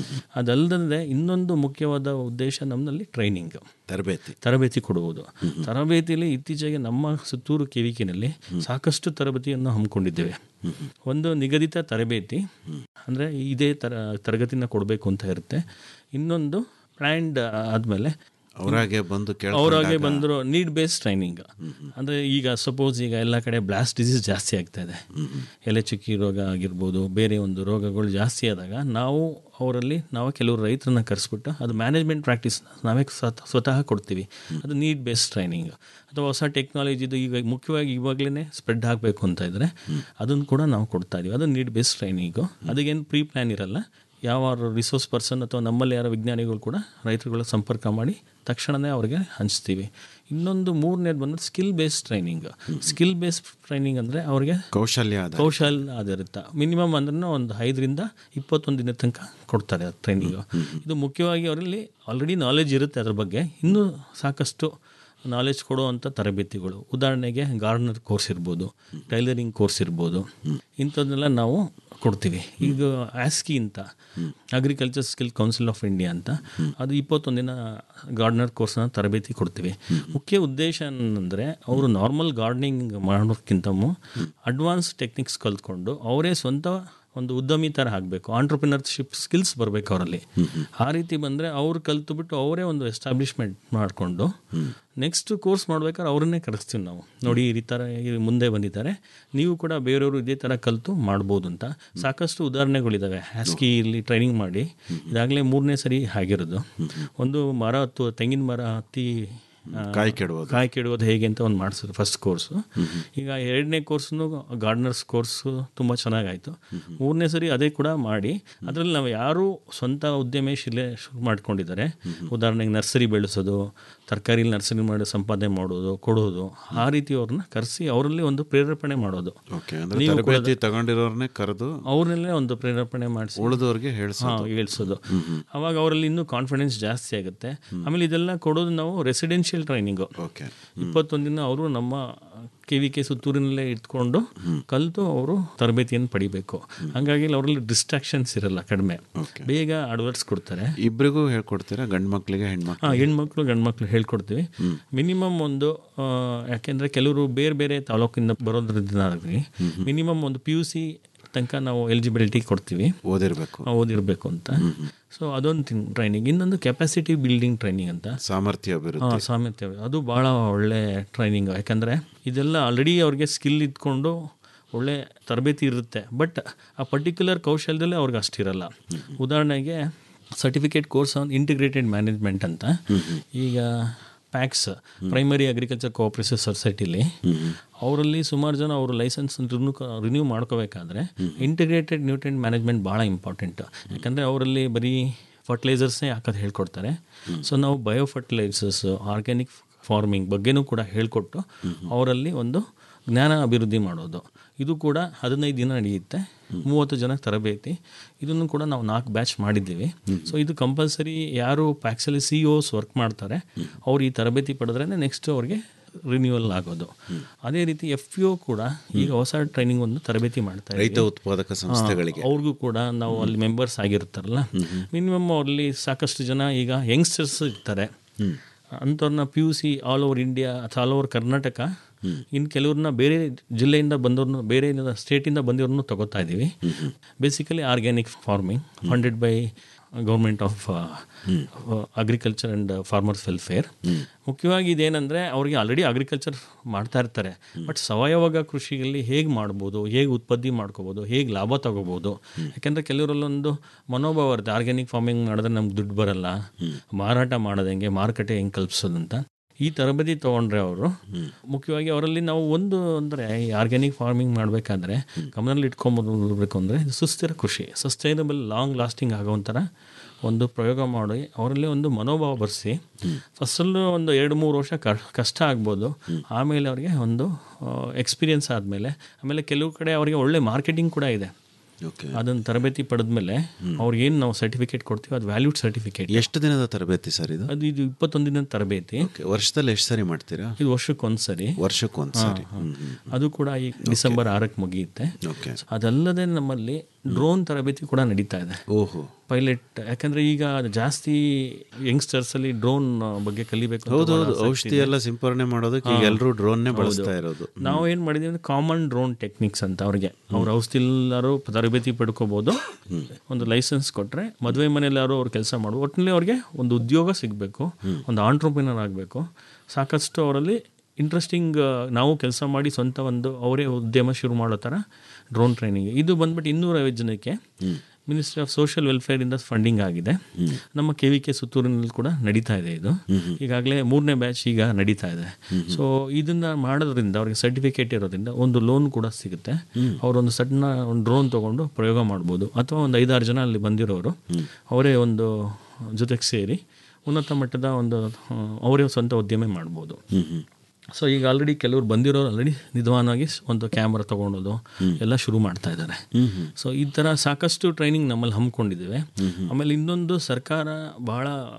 ಅದಲ್ಲದೆ ಇನ್ನೊಂದು ಮುಖ್ಯವಾದ ಉದ್ದೇಶ ನಮ್ಮಲ್ಲಿ ಟ್ರೈನಿಂಗ್ ತರಬೇತಿ ತರಬೇತಿ ಕೊಡುವುದು ತರಬೇತಿಯಲ್ಲಿ ಇತ್ತೀಚೆಗೆ ನಮ್ಮ ಸುತ್ತೂರು ಕೆ ವಿ ಕೆನಲ್ಲಿ ಸಾಕಷ್ಟು ತರಬೇತಿಯನ್ನು ಹಮ್ಮಿಕೊಂಡಿದ್ದೇವೆ ಒಂದು ನಿಗದಿತ ತರಬೇತಿ ಅಂದರೆ ಇದೇ ತರ ತರಗತಿನ ಕೊಡಬೇಕು ಅಂತ ಇರುತ್ತೆ ಇನ್ನೊಂದು ಪ್ಲ್ಯಾಂಡ್ ಆದಮೇಲೆ ಅವರಾಗೆ ಬಂದು ಅವರಾಗೆ ಕೇಳ್ಕೊಂಡಾಗ ಬಂದರು ನೀಡ್ ಬೇಸ್ ಟ್ರೈನಿಂಗ್ ಅಂದರೆ ಈಗ ಸಪೋಸ್ ಈಗ ಎಲ್ಲ ಕಡೆ ಬ್ಲಾಸ್ಟ್ ಡಿಸೀಸ್ ಜಾಸ್ತಿ ಆಗ್ತಾ ಇದೆ ಎಲೆ ಚುಕ್ಕಿ ರೋಗ ಆಗಿರ್ಬೋದು ಬೇರೆ ಒಂದು ರೋಗಗಳು ಜಾಸ್ತಿ ಆದಾಗ ನಾವು ಅವರಲ್ಲಿ ನಾವು ಕೆಲವರು ರೈತರನ್ನ ಕರೆಸ್ಬಿಟ್ಟು ಅದು ಮ್ಯಾನೇಜ್ಮೆಂಟ್ ಪ್ರಾಕ್ಟೀಸ್ ನಾವೇ ಸ್ವತ- ಸ್ವತಃ ಕೊಡ್ತೀವಿ ಅದು ನೀಡ್ ಬೇಸ್ ಟ್ರೈನಿಂಗ್ ಅಥವಾ ಹೊಸ ಟೆಕ್ನಾಲಜಿದು ಈಗ ಮುಖ್ಯವಾಗಿ ಇವಾಗಲೇ ಸ್ಪ್ರೆಡ್ ಆಗಬೇಕು ಅಂತ ಇದ್ದರೆ ಅದನ್ನು ಕೂಡ ನಾವು ಕೊಡ್ತಾ ಇದೀವಿ ಅದು ನೀಡ್ ಬೇಸ್ ಟ್ರೈನಿಂಗು ಅದಕ್ಕೇನು ಪ್ರೀ ಪ್ಲ್ಯಾನ್ ಇರಲ್ಲ ಯಾವ ರಿಸೋರ್ಸ್ ಪರ್ಸನ್ ಅಥವಾ ನಮ್ಮಲ್ಲಿ ಯಾರೋ ವಿಜ್ಞಾನಿಗಳು ಕೂಡ ರೈತರುಗಳ ಸಂಪರ್ಕ ಮಾಡಿ ತಕ್ಷಣವೇ ಅವ್ರಿಗೆ ಹಂಚ್ತೀವಿ ಇನ್ನೊಂದು ಮೂರನೇದು ಬಂದು skill based training skill based training ಅಂದರೆ ಅವ್ರಿಗೆ ಕೌಶಲ್ಯ ಆಧಾರಿತ. ಕೌಶಲ್ಯ ಆಧಾರಿತ ಮಿನಿಮಮ್ ಅಂದ್ರೆ ಒಂದು ಐದರಿಂದ ಇಪ್ಪತ್ತೊಂದು ದಿನದ ತನಕ ಕೊಡ್ತಾರೆ ಟ್ರೈನಿಂಗು ಇದು ಮುಖ್ಯವಾಗಿ ಅವರಲ್ಲಿ ಆಲ್ರೆಡಿ ನಾಲೆಜ್ ಇರುತ್ತೆ ಅದ್ರ ಬಗ್ಗೆ ಇನ್ನೂ ಸಾಕಷ್ಟು ನಾಲೆಜ್ ಕೊಡುವಂಥ ತರಬೇತಿಗಳು ಉದಾಹರಣೆಗೆ ಗಾರ್ಡನರ್ ಕೋರ್ಸ್ ಇರ್ಬೋದು ಟೈಲರಿಂಗ್ ಕೋರ್ಸ್ ಇರ್ಬೋದು ಇಂಥದ್ದನ್ನೆಲ್ಲ ನಾವು ಕೊಡ್ತೀವಿ ಈಗ ಆಸ್ಕಿ ಅಂತ agriculture skill council of India ಅಂತ ಅದು ಇಪ್ಪತ್ತೊಂದಿನ ಗಾರ್ಡನರ್ ಕೋರ್ಸ್ನ ತರಬೇತಿ ಕೊಡ್ತೀವಿ ಮುಖ್ಯ ಉದ್ದೇಶ ಏನಂದರೆ ಅವರು ನಾರ್ಮಲ್ ಗಾರ್ಡನಿಂಗ್ ಮಾಡೋದಕ್ಕಿಂತ ಅಡ್ವಾನ್ಸ್ ಟೆಕ್ನಿಕ್ಸ್ ಕಲ್ತ್ಕೊಂಡು ಅವರೇ ಸ್ವಂತ ಒಂದು ಉದ್ಯಮಿ ಥರ ಆಗಬೇಕು ಆಂಟ್ರಪ್ರಿನರ್ಶಿಪ್ ಸ್ಕಿಲ್ಸ್ ಬರಬೇಕು ಅವರಲ್ಲಿ ಆ ರೀತಿ ಬಂದರೆ ಅವ್ರು ಕಲ್ತುಬಿಟ್ಟು ಅವರೇ ಒಂದು ಎಸ್ಟಾಬ್ಲಿಷ್ಮೆಂಟ್ ಮಾಡಿಕೊಂಡು ನೆಕ್ಸ್ಟ್ ಕೋರ್ಸ್ ಮಾಡ್ಬೇಕಾದ್ರೆ ಅವ್ರನ್ನೇ ಕರೆಸ್ತೀವಿ ನಾವು ನೋಡಿ ಈ ಥರ ಈ ಮುಂದೆ ಬಂದಿದ್ದಾರೆ ನೀವು ಕೂಡ ಬೇರೆಯವರು ಇದೇ ಥರ ಕಲಿತು ಮಾಡ್ಬೋದು ಅಂತ ಸಾಕಷ್ಟು ಉದಾಹರಣೆಗಳಿದ್ದಾವೆ ಹ್ಯಾಸ್ಕಿ ಇಲ್ಲಿ ಟ್ರೈನಿಂಗ್ ಮಾಡಿ ಇದಾಗಲೇ ಮೂರನೇ ಸರಿ ಆಗಿರೋದು ಒಂದು ಮರ ಹತ್ತು ತೆಂಗಿನ ಮರ ಹತ್ತಿ ಆ, ಕಾಯಿ ಕೆಡೋದು. ಕಾಯಿ ಕೆಡೋದು ಹೇಗೆ ಅಂತ ಒಂದು ಮಾಡಿಸಿದ್ರು ಫಸ್ಟ್ ಕೋರ್ಸು ಈಗ ಎರಡನೇ ಕೋರ್ಸ್ನು ಗಾರ್ಡನರ್ಸ್ ಕೋರ್ಸು ತುಂಬ ಚೆನ್ನಾಗಾಯಿತು ಮೂರನೇ ಸರಿ ಅದೇ ಕೂಡ ಮಾಡಿ ಅದರಲ್ಲಿ ನಾವು ಯಾರು ಸ್ವಂತ ಉದ್ಯಮ ಶಿಲೆ ಶುರು ಮಾಡ್ಕೊಂಡಿದ್ದಾರೆ ಉದಾಹರಣೆಗೆ ನರ್ಸರಿ ಬೆಳೆಸೋದು ತರಕಾರಿ ನರ್ಸರಿ ಮಾಡಿ ಸಂಪಾದನೆ ಮಾಡೋದು ಕೊಡೋದು ಆ ರೀತಿ ಅವ್ರನ್ನ ಕರೆಸಿ ಅವರಲ್ಲಿ ಒಂದು ಪ್ರೇರೇಪಣೆ ಮಾಡೋದು ಓಕೆ ಅಂದ್ರೆ ನೀವು ಕೂಡ ತರಬೇತಿ ತಗೊಂಡಿರೋರ್ನೇ ಕರೆದು ಅವ್ರನ್ನೆಲ್ಲೇ ಒಂದು ಪ್ರೇರೇಪಣೆ ಮಾಡಿಸಿ ಉಳಿದವ್ರಿಗೆ ಹೇಳ್ಸೋದು. ಹಾ, ಹೇಳ್ಸೋದು ಅವಾಗ ಅವರಲ್ಲಿ ಇನ್ನೂ ಕಾನ್ಫಿಡೆನ್ಸ್ ಜಾಸ್ತಿ ಆಗುತ್ತೆ ಆಮೇಲೆ ಇದೆಲ್ಲ ಕೊಡೋದು ನಾವು ರೆಸಿಡೆನ್ಷಿಯಲ್ ಟ್ರೈನಿಂಗು ಓಕೆ ಇಪ್ಪತ್ತೊಂದು ದಿನ ಅವರು ನಮ್ಮ ಕೆ ವಿ ಕೆ ಸುತ್ತೂರಿನಲ್ಲೇ ಇಟ್ಕೊಂಡು ಕಲಿತು ಅವರು ತರಬೇತಿಯನ್ನು ಪಡಿಬೇಕು ಹಂಗಾಗಿ ಅವರಲ್ಲಿ ಡಿಸ್ಟ್ರಾಕ್ಷನ್ಸ್ ಇರಲ್ಲ ಕಡಿಮೆ ಬೇಗ ಅಡ್ವರ್ಟ್ಸ್ ಕೊಡ್ತಾರೆ ಇಬ್ರಿಗೂ ಹೇಳ್ಕೊಡ್ತೀರಾ ಗಂಡು ಮಕ್ಕಳಿಗೆ ಹೆಣ್ಮಕ್ಳು ಹಾಂ ಹೆಣ್ಮಕ್ಳು ಗಂಡು ಮಕ್ಳು ಹೇಳ್ಕೊಡ್ತೀವಿ ಮಿನಿಮಮ್ ಒಂದು ಆ, ಯಾಕೆಂದ್ರೆ ಕೆಲವರು ಬೇರೆ ಬೇರೆ ತಾಲೂಕಿಂದ ಬರೋದ್ರಿಂದಾಗಿ ಮಿನಿಮಮ್ ಒಂದು ಪಿ ಯು ಸಿ ತನಕ ನಾವು ಎಲಿಜಿಬಿಲಿಟಿ ಕೊಡ್ತೀವಿ ಓದಿರ್ಬೇಕು ಆ, ಓದಿರ್ಬೇಕು ಅಂತ ಸೊ ಅದೊಂದು ಟ್ರೈನಿಂಗ್ ಇನ್ನೊಂದು ಕೆಪಾಸಿಟಿ ಬಿಲ್ಡಿಂಗ್ ಟ್ರೈನಿಂಗ್ ಅಂತ ಸಾಮರ್ಥ್ಯ ಅಭಿವೃದ್ಧಿ ಹಾಂ ಸಾಮರ್ಥ್ಯ ಅದು ಭಾಳ ಒಳ್ಳೆ ಟ್ರೈನಿಂಗ್ ಯಾಕಂದರೆ ಇದೆಲ್ಲ ಆಲ್ರೆಡಿ ಅವ್ರಿಗೆ ಸ್ಕಿಲ್ ಇದ್ಕೊಂಡು ಒಳ್ಳೆ ತರಬೇತಿ ಇರುತ್ತೆ ಬಟ್ ಆ ಪರ್ಟಿಕ್ಯುಲರ್ ಕೌಶಲ್ಯದಲ್ಲೇ ಅವ್ರಿಗೆ ಅಷ್ಟಿರಲ್ಲ ಉದಾಹರಣೆಗೆ certificate course on integrated management ಅಂತ ಈಗ ಪ್ಯಾಕ್ಸ್ ಪ್ರೈಮರಿ ಅಗ್ರಿಕಲ್ಚರ್ ಕೋಆಪರೇಟಿವ್ ಸೊಸೈಟಿಲಿ ಅವರಲ್ಲಿ ಸುಮಾರು ಜನ ಅವರು ಲೈಸೆನ್ಸ್ ರಿನ್ಯೂ ರಿನ್ಯೂ ಮಾಡ್ಕೋಬೇಕಾದ್ರೆ ಇಂಟಿಗ್ರೇಟೆಡ್ ನ್ಯೂಟ್ರಿಯೆಂಟ್ ಮ್ಯಾನೇಜ್ಮೆಂಟ್ ಭಾಳ ಇಂಪಾರ್ಟೆಂಟ್ ಯಾಕಂದರೆ ಅವರಲ್ಲಿ ಬರೀ ಫರ್ಟಿಲೈಸರ್ಸ್ನೇ ಹಾಕೋದು ಹೇಳ್ಕೊಡ್ತಾರೆ ಸೊ ನಾವು ಬಯೋ ಫರ್ಟಿಲೈಸರ್ಸ್ ಆರ್ಗ್ಯಾನಿಕ್ ಫಾರ್ಮಿಂಗ್ ಬಗ್ಗೆನೂ ಕೂಡ ಹೇಳ್ಕೊಟ್ಟು ಅವರಲ್ಲಿ ಒಂದು ಜ್ಞಾನ ಅಭಿವೃದ್ಧಿ ಮಾಡೋದು ಇದು ಕೂಡ ಹದಿನೈದು ದಿನ ನಡೆಯುತ್ತೆ ಮೂವತ್ತು ಜನ ತರಬೇತಿ ಇದನ್ನು ಕೂಡ ನಾವು ನಾಲ್ಕು ಬ್ಯಾಚ್ ಮಾಡಿದ್ದೀವಿ ಸೊ ಇದು ಕಂಪಲ್ಸರಿ ಯಾರು ಪ್ಯಾಕ್ಸಲ್ಲಿ ಸಿ ಓಸ್ ವರ್ಕ್ ಮಾಡ್ತಾರೆ ಅವ್ರು ಈ ತರಬೇತಿ ಪಡೆದ್ರೆ ನೆಕ್ಸ್ಟ್ ಅವ್ರಿಗೆ ರಿನ್ಯೂವಲ್ ಆಗೋದು ಅದೇ ರೀತಿ ಎಫ್ ಪಿ ಒ ಕೂಡ ಈಗ ಹೊಸ ಟ್ರೈನಿಂಗ್ ಒಂದು ತರಬೇತಿ ಮಾಡ್ತಾರೆ ರೈತ ಉತ್ಪಾದಕ ಸಂಸ್ಥೆಗಳಿಗೆ. ಅವ್ರಿಗೂ ಕೂಡ ನಾವು ಅಲ್ಲಿ ಮೆಂಬರ್ಸ್ ಆಗಿರ್ತಾರಲ್ಲ ಮಿನಿಮಮ್ ಅವರಲ್ಲಿ ಸಾಕಷ್ಟು ಜನ ಈಗ ಯಂಗ್ಸ್ಟರ್ಸ್ ಇರ್ತಾರೆ ಅಂಥವ್ರನ್ನ P U C all over India ಅಥವಾ ಆಲ್ ಓವರ್ ಕರ್ನಾಟಕ ಇನ್ನು ಕೆಲವ್ರನ್ನ ಬೇರೆ ಜಿಲ್ಲೆಯಿಂದ ಬಂದವ್ರನ್ನ ಬೇರೆ ಸ್ಟೇಟಿಂದ ಬಂದಿವ್ರನ್ನೂ ತಗೋತಾ ಇದ್ದೀವಿ basically organic farming funded by government of agriculture and farmers welfare ಮುಖ್ಯವಾಗಿ ಇದೇನೆಂದರೆ ಅವ್ರಿಗೆ ಆಲ್ರೆಡಿ ಅಗ್ರಿಕಲ್ಚರ್ ಮಾಡ್ತಾ ಇರ್ತಾರೆ ಬಟ್ ಸಾವಯವ ಕೃಷಿಯಲ್ಲಿ ಹೇಗೆ ಮಾಡ್ಬೋದು ಹೇಗೆ ಉತ್ಪತ್ತಿ ಮಾಡ್ಕೋಬೋದು ಹೇಗೆ ಲಾಭ ತಗೋಬೋದು ಯಾಕೆಂದರೆ ಕೆಲವರಲ್ಲೊಂದು ಮನೋಭಾವ ಇರುತ್ತೆ ಆರ್ಗ್ಯಾನಿಕ್ ಫಾರ್ಮಿಂಗ್ ಮಾಡಿದ್ರೆ ನಮ್ಗೆ ದುಡ್ಡು ಬರಲ್ಲ ಮಾರಾಟ ಮಾಡೋದು ಹೆಂಗೆ ಮಾರುಕಟ್ಟೆ ಹೆಂಗೆ ಕಲ್ಪಿಸೋದು ಅಂತ ಈ ತರಬೇತಿ ತೊಗೊಂಡ್ರೆ ಅವರು ಮುಖ್ಯವಾಗಿ ಅವರಲ್ಲಿ ನಾವು ಒಂದು ಅಂದರೆ ಈ ಆರ್ಗ್ಯಾನಿಕ್ ಫಾರ್ಮಿಂಗ್ ಮಾಡಬೇಕಾದ್ರೆ ಗಮನದಲ್ಲಿ ಇಟ್ಕೊಂಬರ್ಬೇಕು ಅಂದರೆ ಇದು ಸುಸ್ಥಿರ ಕೃಷಿ ಸಸ್ಟೈನಬಲ್ ಲಾಂಗ್ ಲಾಸ್ಟಿಂಗ್ ಆಗೋ ಥರ ಒಂದು ಪ್ರಯೋಗ ಮಾಡಿ ಅವರಲ್ಲಿ ಒಂದು ಮನೋಭಾವ ಬರೆಸಿ ಫಸ್ಟಲ್ಲೂ ಒಂದು ಎರಡು ಮೂರು ವರ್ಷ ಕ- ಕಷ್ಟ ಆಗ್ಬೋದು ಆಮೇಲೆ ಅವರಿಗೆ ಒಂದು ಎಕ್ಸ್ಪೀರಿಯನ್ಸ್ ಆದಮೇಲೆ ಆಮೇಲೆ ಕೆಲವು ಕಡೆ ಅವರಿಗೆ ಒಳ್ಳೆ ಮಾರ್ಕೆಟಿಂಗ್ ಕೂಡ ಇದೆ ಅದನ್ನು ತರಬೇತಿ ಪಡೆದ್ಮೇಲೆ ಅವ್ರಿಗೇನು ನಾವು ಸರ್ಟಿಫಿಕೇಟ್ ಕೊಡ್ತೀವಿ ಅದು ವ್ಯಾಲ್ಯೂಡ್ ಸರ್ಟಿಫಿಕೇಟ್ ಎಷ್ಟು ದಿನದ ತರಬೇತಿ ಸರ್ ಇದು ಅದು ಇದು ಇಪ್ಪತ್ತೊಂದು ದಿನದ ತರಬೇತಿ ವರ್ಷದಲ್ಲಿ ಎಷ್ಟು ಸರಿ ಮಾಡ್ತೀರಾ ಇದು ವರ್ಷಕ್ಕೊಂದ್ಸರಿ ವರ್ಷಕ್ಕೊಂದ್ಸರಿ ಹಾ, ಹಾ. ಅದು ಕೂಡ ಈ ಡಿಸೆಂಬರ್ ಆರಕ್ಕೆ ಮುಗಿಯುತ್ತೆ ಅದಲ್ಲದೆ ನಮ್ಮಲ್ಲಿ ಡ್ರೋನ್ ತರಬೇತಿ ಕೂಡ ನಡೀತಾ ಇದೆ ಓಹೋ ಪೈಲಟ್ ಯಾಕಂದ್ರೆ ಈಗ ಜಾಸ್ತಿ ಯಂಗ್ಸ್ಟರ್ಸ್ ಅಲ್ಲಿ ಡ್ರೋನ್ ಬಗ್ಗೆ ಕಲಿಬೇಕು ಅಂತ ಹೌದು ಬಹಳ ಹೌದು ಆಸಕ್ತಿ ಔಷಧಿ ಇದೆ. ಎಲ್ಲ ಸಿಂಪರಣೆ ಮಾಡೋದಕ್ಕೆ ಈಗ ಹಾ. ಎಲ್ಲರೂ ಡ್ರೋನ್ನೇ ಹೌದು. ಬಳಸ್ತಾ ಇರೋದು ನಾವು ಏನು ಮಾಡಿದೀವಿ ಅಂದ್ರೆ ಕಾಮನ್ ಡ್ರೋನ್ ಟೆಕ್ನಿಕ್ಸ್ ಅಂತ ಅವ್ರಿಗೆ ಅವ್ರ ಔಷಧಿ ಎಲ್ಲರೂ ತರಬೇತಿ ಪಡ್ಕೋಬಹುದು ಒಂದು ಲೈಸೆನ್ಸ್ ಕೊಟ್ರೆ ಮದುವೆ ಮನೆಯಲ್ಲಾರು ಅವ್ರು ಕೆಲಸ ಮಾಡ್ಬೋದು ಒಟ್ಟಿನಲ್ಲಿ ಅವ್ರಿಗೆ ಒಂದು ಉದ್ಯೋಗ ಸಿಗಬೇಕು ಒಂದು ಆಂಟ್ರಪ್ರಿನರ್ ಆಗಬೇಕು ಸಾಕಷ್ಟು ಅವರಲ್ಲಿ ಇಂಟ್ರೆಸ್ಟಿಂಗ್ ನಾವು ಕೆಲಸ ಮಾಡಿ ಸ್ವಂತ ಒಂದು ಅವರೇ ಉದ್ಯಮ ಶುರು ಮಾಡೋ ಥರ ಡ್ರೋನ್ ಟ್ರೈನಿಂಗ್ ಇದು ಬಂದ್ಬಿಟ್ಟು ಇನ್ನೂರೈವತ್ತು ಜನಕ್ಕೆ ಮಿನಿಸ್ಟ್ರಿ ಆಫ್ ಸೋಷಿಯಲ್ ವೆಲ್ಫೇರಿಂದ ಫಂಡಿಂಗ್ ಆಗಿದೆ ನಮ್ಮ ಕೆ ವಿ ಕೆ ಸುತ್ತೂರಿನಲ್ಲಿ ಕೂಡ ನಡೀತಾ ಇದೆ ಇದು ಈಗಾಗಲೇ ಮೂರನೇ ಬ್ಯಾಚ್ ಈಗ ನಡೀತಾ ಇದೆ ಸೊ ಇದನ್ನ ಮಾಡೋದ್ರಿಂದ ಅವ್ರಿಗೆ ಸರ್ಟಿಫಿಕೇಟ್ ಇರೋದ್ರಿಂದ ಒಂದು ಲೋನ್ ಕೂಡ ಸಿಗುತ್ತೆ ಅವರೊಂದು ಸಣ್ಣ ಒಂದು ಡ್ರೋನ್ ತೊಗೊಂಡು ಪ್ರಯೋಗ ಮಾಡ್ಬೋದು ಅಥವಾ ಒಂದು ಐದಾರು ಜನ ಅಲ್ಲಿ ಬಂದಿರೋರು ಅವರೇ ಒಂದು ಜೊತೆಗೆ ಸೇರಿ ಉನ್ನತ ಮಟ್ಟದ ಒಂದು ಆ, ಅವರೇ ಸ್ವಂತ ಉದ್ಯಮ ಮಾಡ್ಬೋದು ಸೊ ಈಗ ಆಲ್ರೆಡಿ ಕೆಲವರು ಬಂದಿರೋರು ಆಲ್ರೆಡಿ ನಿಧಾನವಾಗಿ ಒಂದು ಕ್ಯಾಮ್ರಾ ತೊಗೊಳೋದು ಎಲ್ಲ ಶುರು ಮಾಡ್ತಾ ಇದ್ದಾರೆ ಸೊ ಈ ಥರ ಸಾಕಷ್ಟು ಟ್ರೈನಿಂಗ್ ನಮ್ಮಲ್ಲಿ ಹಮ್ಮಿಕೊಂಡಿದ್ದೇವೆ ಆಮೇಲೆ ಇನ್ನೊಂದು ಸರ್ಕಾರ ಬಹಳ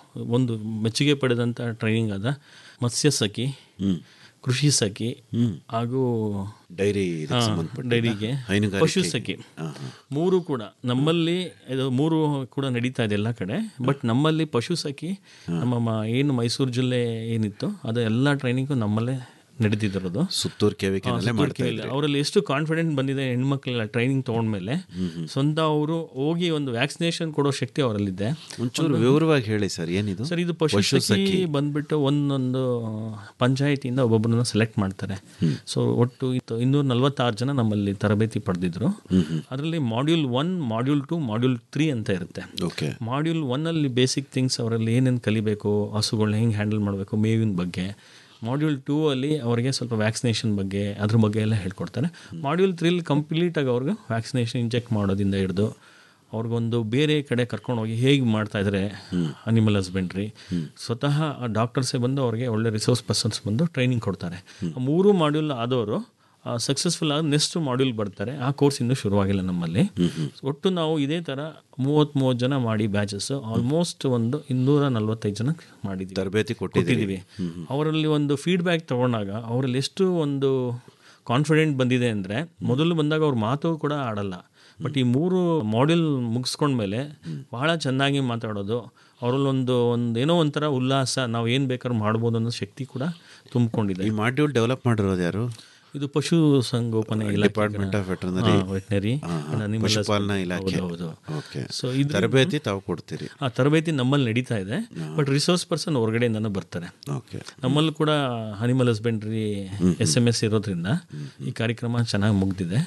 ಒಂದು ಮೆಚ್ಚುಗೆ ಪಡೆದಂಥ ಟ್ರೈನಿಂಗ್ ಆದ ಮತ್ಸ್ಯ ಸಖಿ ಕೃಷಿ ಸಖಿ ಹಾಗೂ ಡೈರಿ ಹಾ, ಡೈರಿಗೆ ಪಶು ಸಖಿ ಮೂರು ಕೂಡ ನಮ್ಮಲ್ಲಿ ಇದು ಮೂರು ಕೂಡ ನಡೀತಾ ಇದೆ ಎಲ್ಲ ಕಡೆ ಬಟ್ ನಮ್ಮಲ್ಲಿ ಪಶು ಸಖಿ ನಮ್ಮ ಮ- ಏನು ಮೈಸೂರು ಜಿಲ್ಲೆ ಏನಿತ್ತು ಅದು ಎಲ್ಲ ಟ್ರೈನಿಂಗು ನಮ್ಮಲ್ಲೇ ನಡೆದಿರೋದು ಸುತ್ತೂರು ಕೆವಿಕೆನಲ್ಲೇ ಮಾಡ್ತಾ ಇದ್ರಿ. ಅವರಲ್ಲಿ ಎಷ್ಟು ಕಾನ್ಫಿಡೆಂಟ್ ಬಂದಿದೆ ಹೆಣ್ಮಕ್ಳೆಲ್ಲ ಟ್ರೈನಿಂಗ್ ತಗೊಂಡ್ಮೇಲೆ ಸ್ವಂತ ಅವರು ಹೋಗಿ ಒಂದು ವ್ಯಾಕ್ಸಿನೇಷನ್ ಕೊಡೋ ಶಕ್ತಿ ಅವರಲ್ಲಿದೆ ಒಂಚೂರು ವಿವರವಾಗಿ ಹೇಳಿ ಸರ್ ಏನಿದು ಸರ್ ಇದು ಪಶು ಸಖಿ ಬಂದ್ಬಿಟ್ಟು ಒಂದೊಂದು ಪಂಚಾಯತಿಯಿಂದ ಒಬ್ಬೊಬ್ಬರನ್ನ ಸೆಲೆಕ್ಟ್ ಮಾಡ್ತಾರೆ ಸೊ ಒಟ್ಟು ಇತ್ತು ಇನ್ನೂರ ನಲ್ವತ್ತಾರು ಜನ ನಮ್ಮಲ್ಲಿ ತರಬೇತಿ ಪಡೆದಿದ್ರು ಅದರಲ್ಲಿ module one module two module three ಅಂತ ಇರುತ್ತೆ ಓಕೆ ಮಾಡ್ಯೂಲ್ ಒನ್ ಅಲ್ಲಿ ಬೇಸಿಕ್ ಥಿಂಗ್ಸ್ ಅವರಲ್ಲಿ ಏನೇನು ಕಲಿಬೇಕು ಹಸುಗಳನ್ನ ಹೆಂಗೆ ಹ್ಯಾಂಡಲ್ ಮಾಡಬೇಕು ಮೇವಿನ ಬಗ್ಗೆ ಮಾಡ್ಯೂಲ್ ಟೂ ಅಲ್ಲಿ ಅವರಿಗೆ ಸ್ವಲ್ಪ ವ್ಯಾಕ್ಸಿನೇಷನ್ ಬಗ್ಗೆ ಅದ್ರ ಬಗ್ಗೆ ಎಲ್ಲ ಹೇಳ್ಕೊಡ್ತಾರೆ ಮಾಡ್ಯೂಲ್ ತ್ರೀಲಿ ಕಂಪ್ಲೀಟಾಗಿ ಅವ್ರಿಗೆ ವ್ಯಾಕ್ಸಿನೇಷನ್ ಇಂಜೆಕ್ಟ್ ಮಾಡೋದಿಂದ ಹಿಡಿದು ಅವ್ರಿಗೊಂದು ಬೇರೆ ಕಡೆ ಕರ್ಕೊಂಡೋಗಿ ಹೇಗೆ ಮಾಡ್ತಾ ಇದ್ದಾರೆ ಅನಿಮಲ್ ಹಸ್ಬೆಂಡ್ರಿ ಸ್ವತಃ ಡಾಕ್ಟರ್ಸೇ ಬಂದು ಅವ್ರಿಗೆ ಒಳ್ಳೆ ರಿಸೋರ್ಸ್ ಪರ್ಸನ್ಸ್ ಬಂದು ಟ್ರೈನಿಂಗ್ ಕೊಡ್ತಾರೆ ಆ ಮೂರು ಮಾಡ್ಯೂಲ್ ಆದವರು ಸಕ್ಸಸ್ಫುಲ್ ಆಗಿ ನೆಕ್ಸ್ಟ್ ಮಾಡ್ಯೂಲ್ ಬರ್ತಾರೆ ಆ ಕೋರ್ಸ್ ಇನ್ನೂ ಶುರುವಾಗಿಲ್ಲ ನಮ್ಮಲ್ಲಿ ಒಟ್ಟು ನಾವು ಇದೇ ಥರ ಮೂವತ್ತ್ ಮೂವತ್ತು ಜನ ಮಾಡಿ ಬ್ಯಾಚಸ್ ಆಲ್ಮೋಸ್ಟ್ ಒಂದು ಇನ್ನೂರ ನಲ್ವತ್ತೈದು ಜನ ಮಾಡಿದ್ದೀವಿ ತರಬೇತಿ ಕೊಟ್ಟಿದ್ದೀವಿ ಅವರಲ್ಲಿ ಒಂದು ಫೀಡ್ಬ್ಯಾಕ್ ತಗೊಂಡಾಗ ಅವರಲ್ಲಿ ಎಷ್ಟು ಒಂದು ಕಾನ್ಫಿಡೆಂಟ್ ಬಂದಿದೆ ಅಂದರೆ ಮೊದಲು ಬಂದಾಗ ಅವ್ರ ಮಾತು ಕೂಡ ಆಡಲ್ಲ ಬಟ್ ಈ ಮೂರು ಮಾಡ್ಯೂಲ್ ಮುಗಿಸ್ಕೊಂಡ್ಮೇಲೆ ಬಹಳ ಚೆನ್ನಾಗಿ ಮಾತಾಡೋದು ಅವರಲ್ಲೊಂದು ಒಂದು ಏನೋ ಒಂಥರ ಉಲ್ಲಾಸ ನಾವು ಏನು ಬೇಕಾದ್ರೂ ಮಾಡ್ಬೋದು ಅನ್ನೋ ಶಕ್ತಿ ಕೂಡ ತುಂಬಿಕೊಂಡಿದೆ ಈ ಮಾಡ್ಯೂಲ್ ಡೆವಲಪ್ ಮಾಡಿರೋದು ಯಾರು ಇದು ಪಶು ಸಂಗೋಪನೆ ಡಿಪಾರ್ಟ್ಮೆಂಟ್ ಆಫ್ ವೆಟರ್ನರಿ ವೆಟನರಿ ಪಶುಪಾಲನಾ ಇಲಾಖೆ ಹೌದು ಓಕೆ ಸೊ ಇದು ತರಬೇತಿ ತಾವು ಕೊಡ್ತೀರಿ ಆ ತರಬೇತಿ ನಮ್ಮಲ್ಲಿ ನಡೀತಾ ಇದೆ ಬಟ್ ರಿಸೋರ್ಸ್ ಪರ್ಸನ್ ಹೊರಗಡೆಯಿಂದನೂ ಬರ್ತಾರೆ ಓಕೆ ನಮ್ಮಲ್ಲೂ ಕೂಡ animal husbandry S M S ಇರೋದ್ರಿಂದ ಈ ಕಾರ್ಯಕ್ರಮ ಚೆನ್ನಾಗಿ ಮುಗ್ದಿದೆ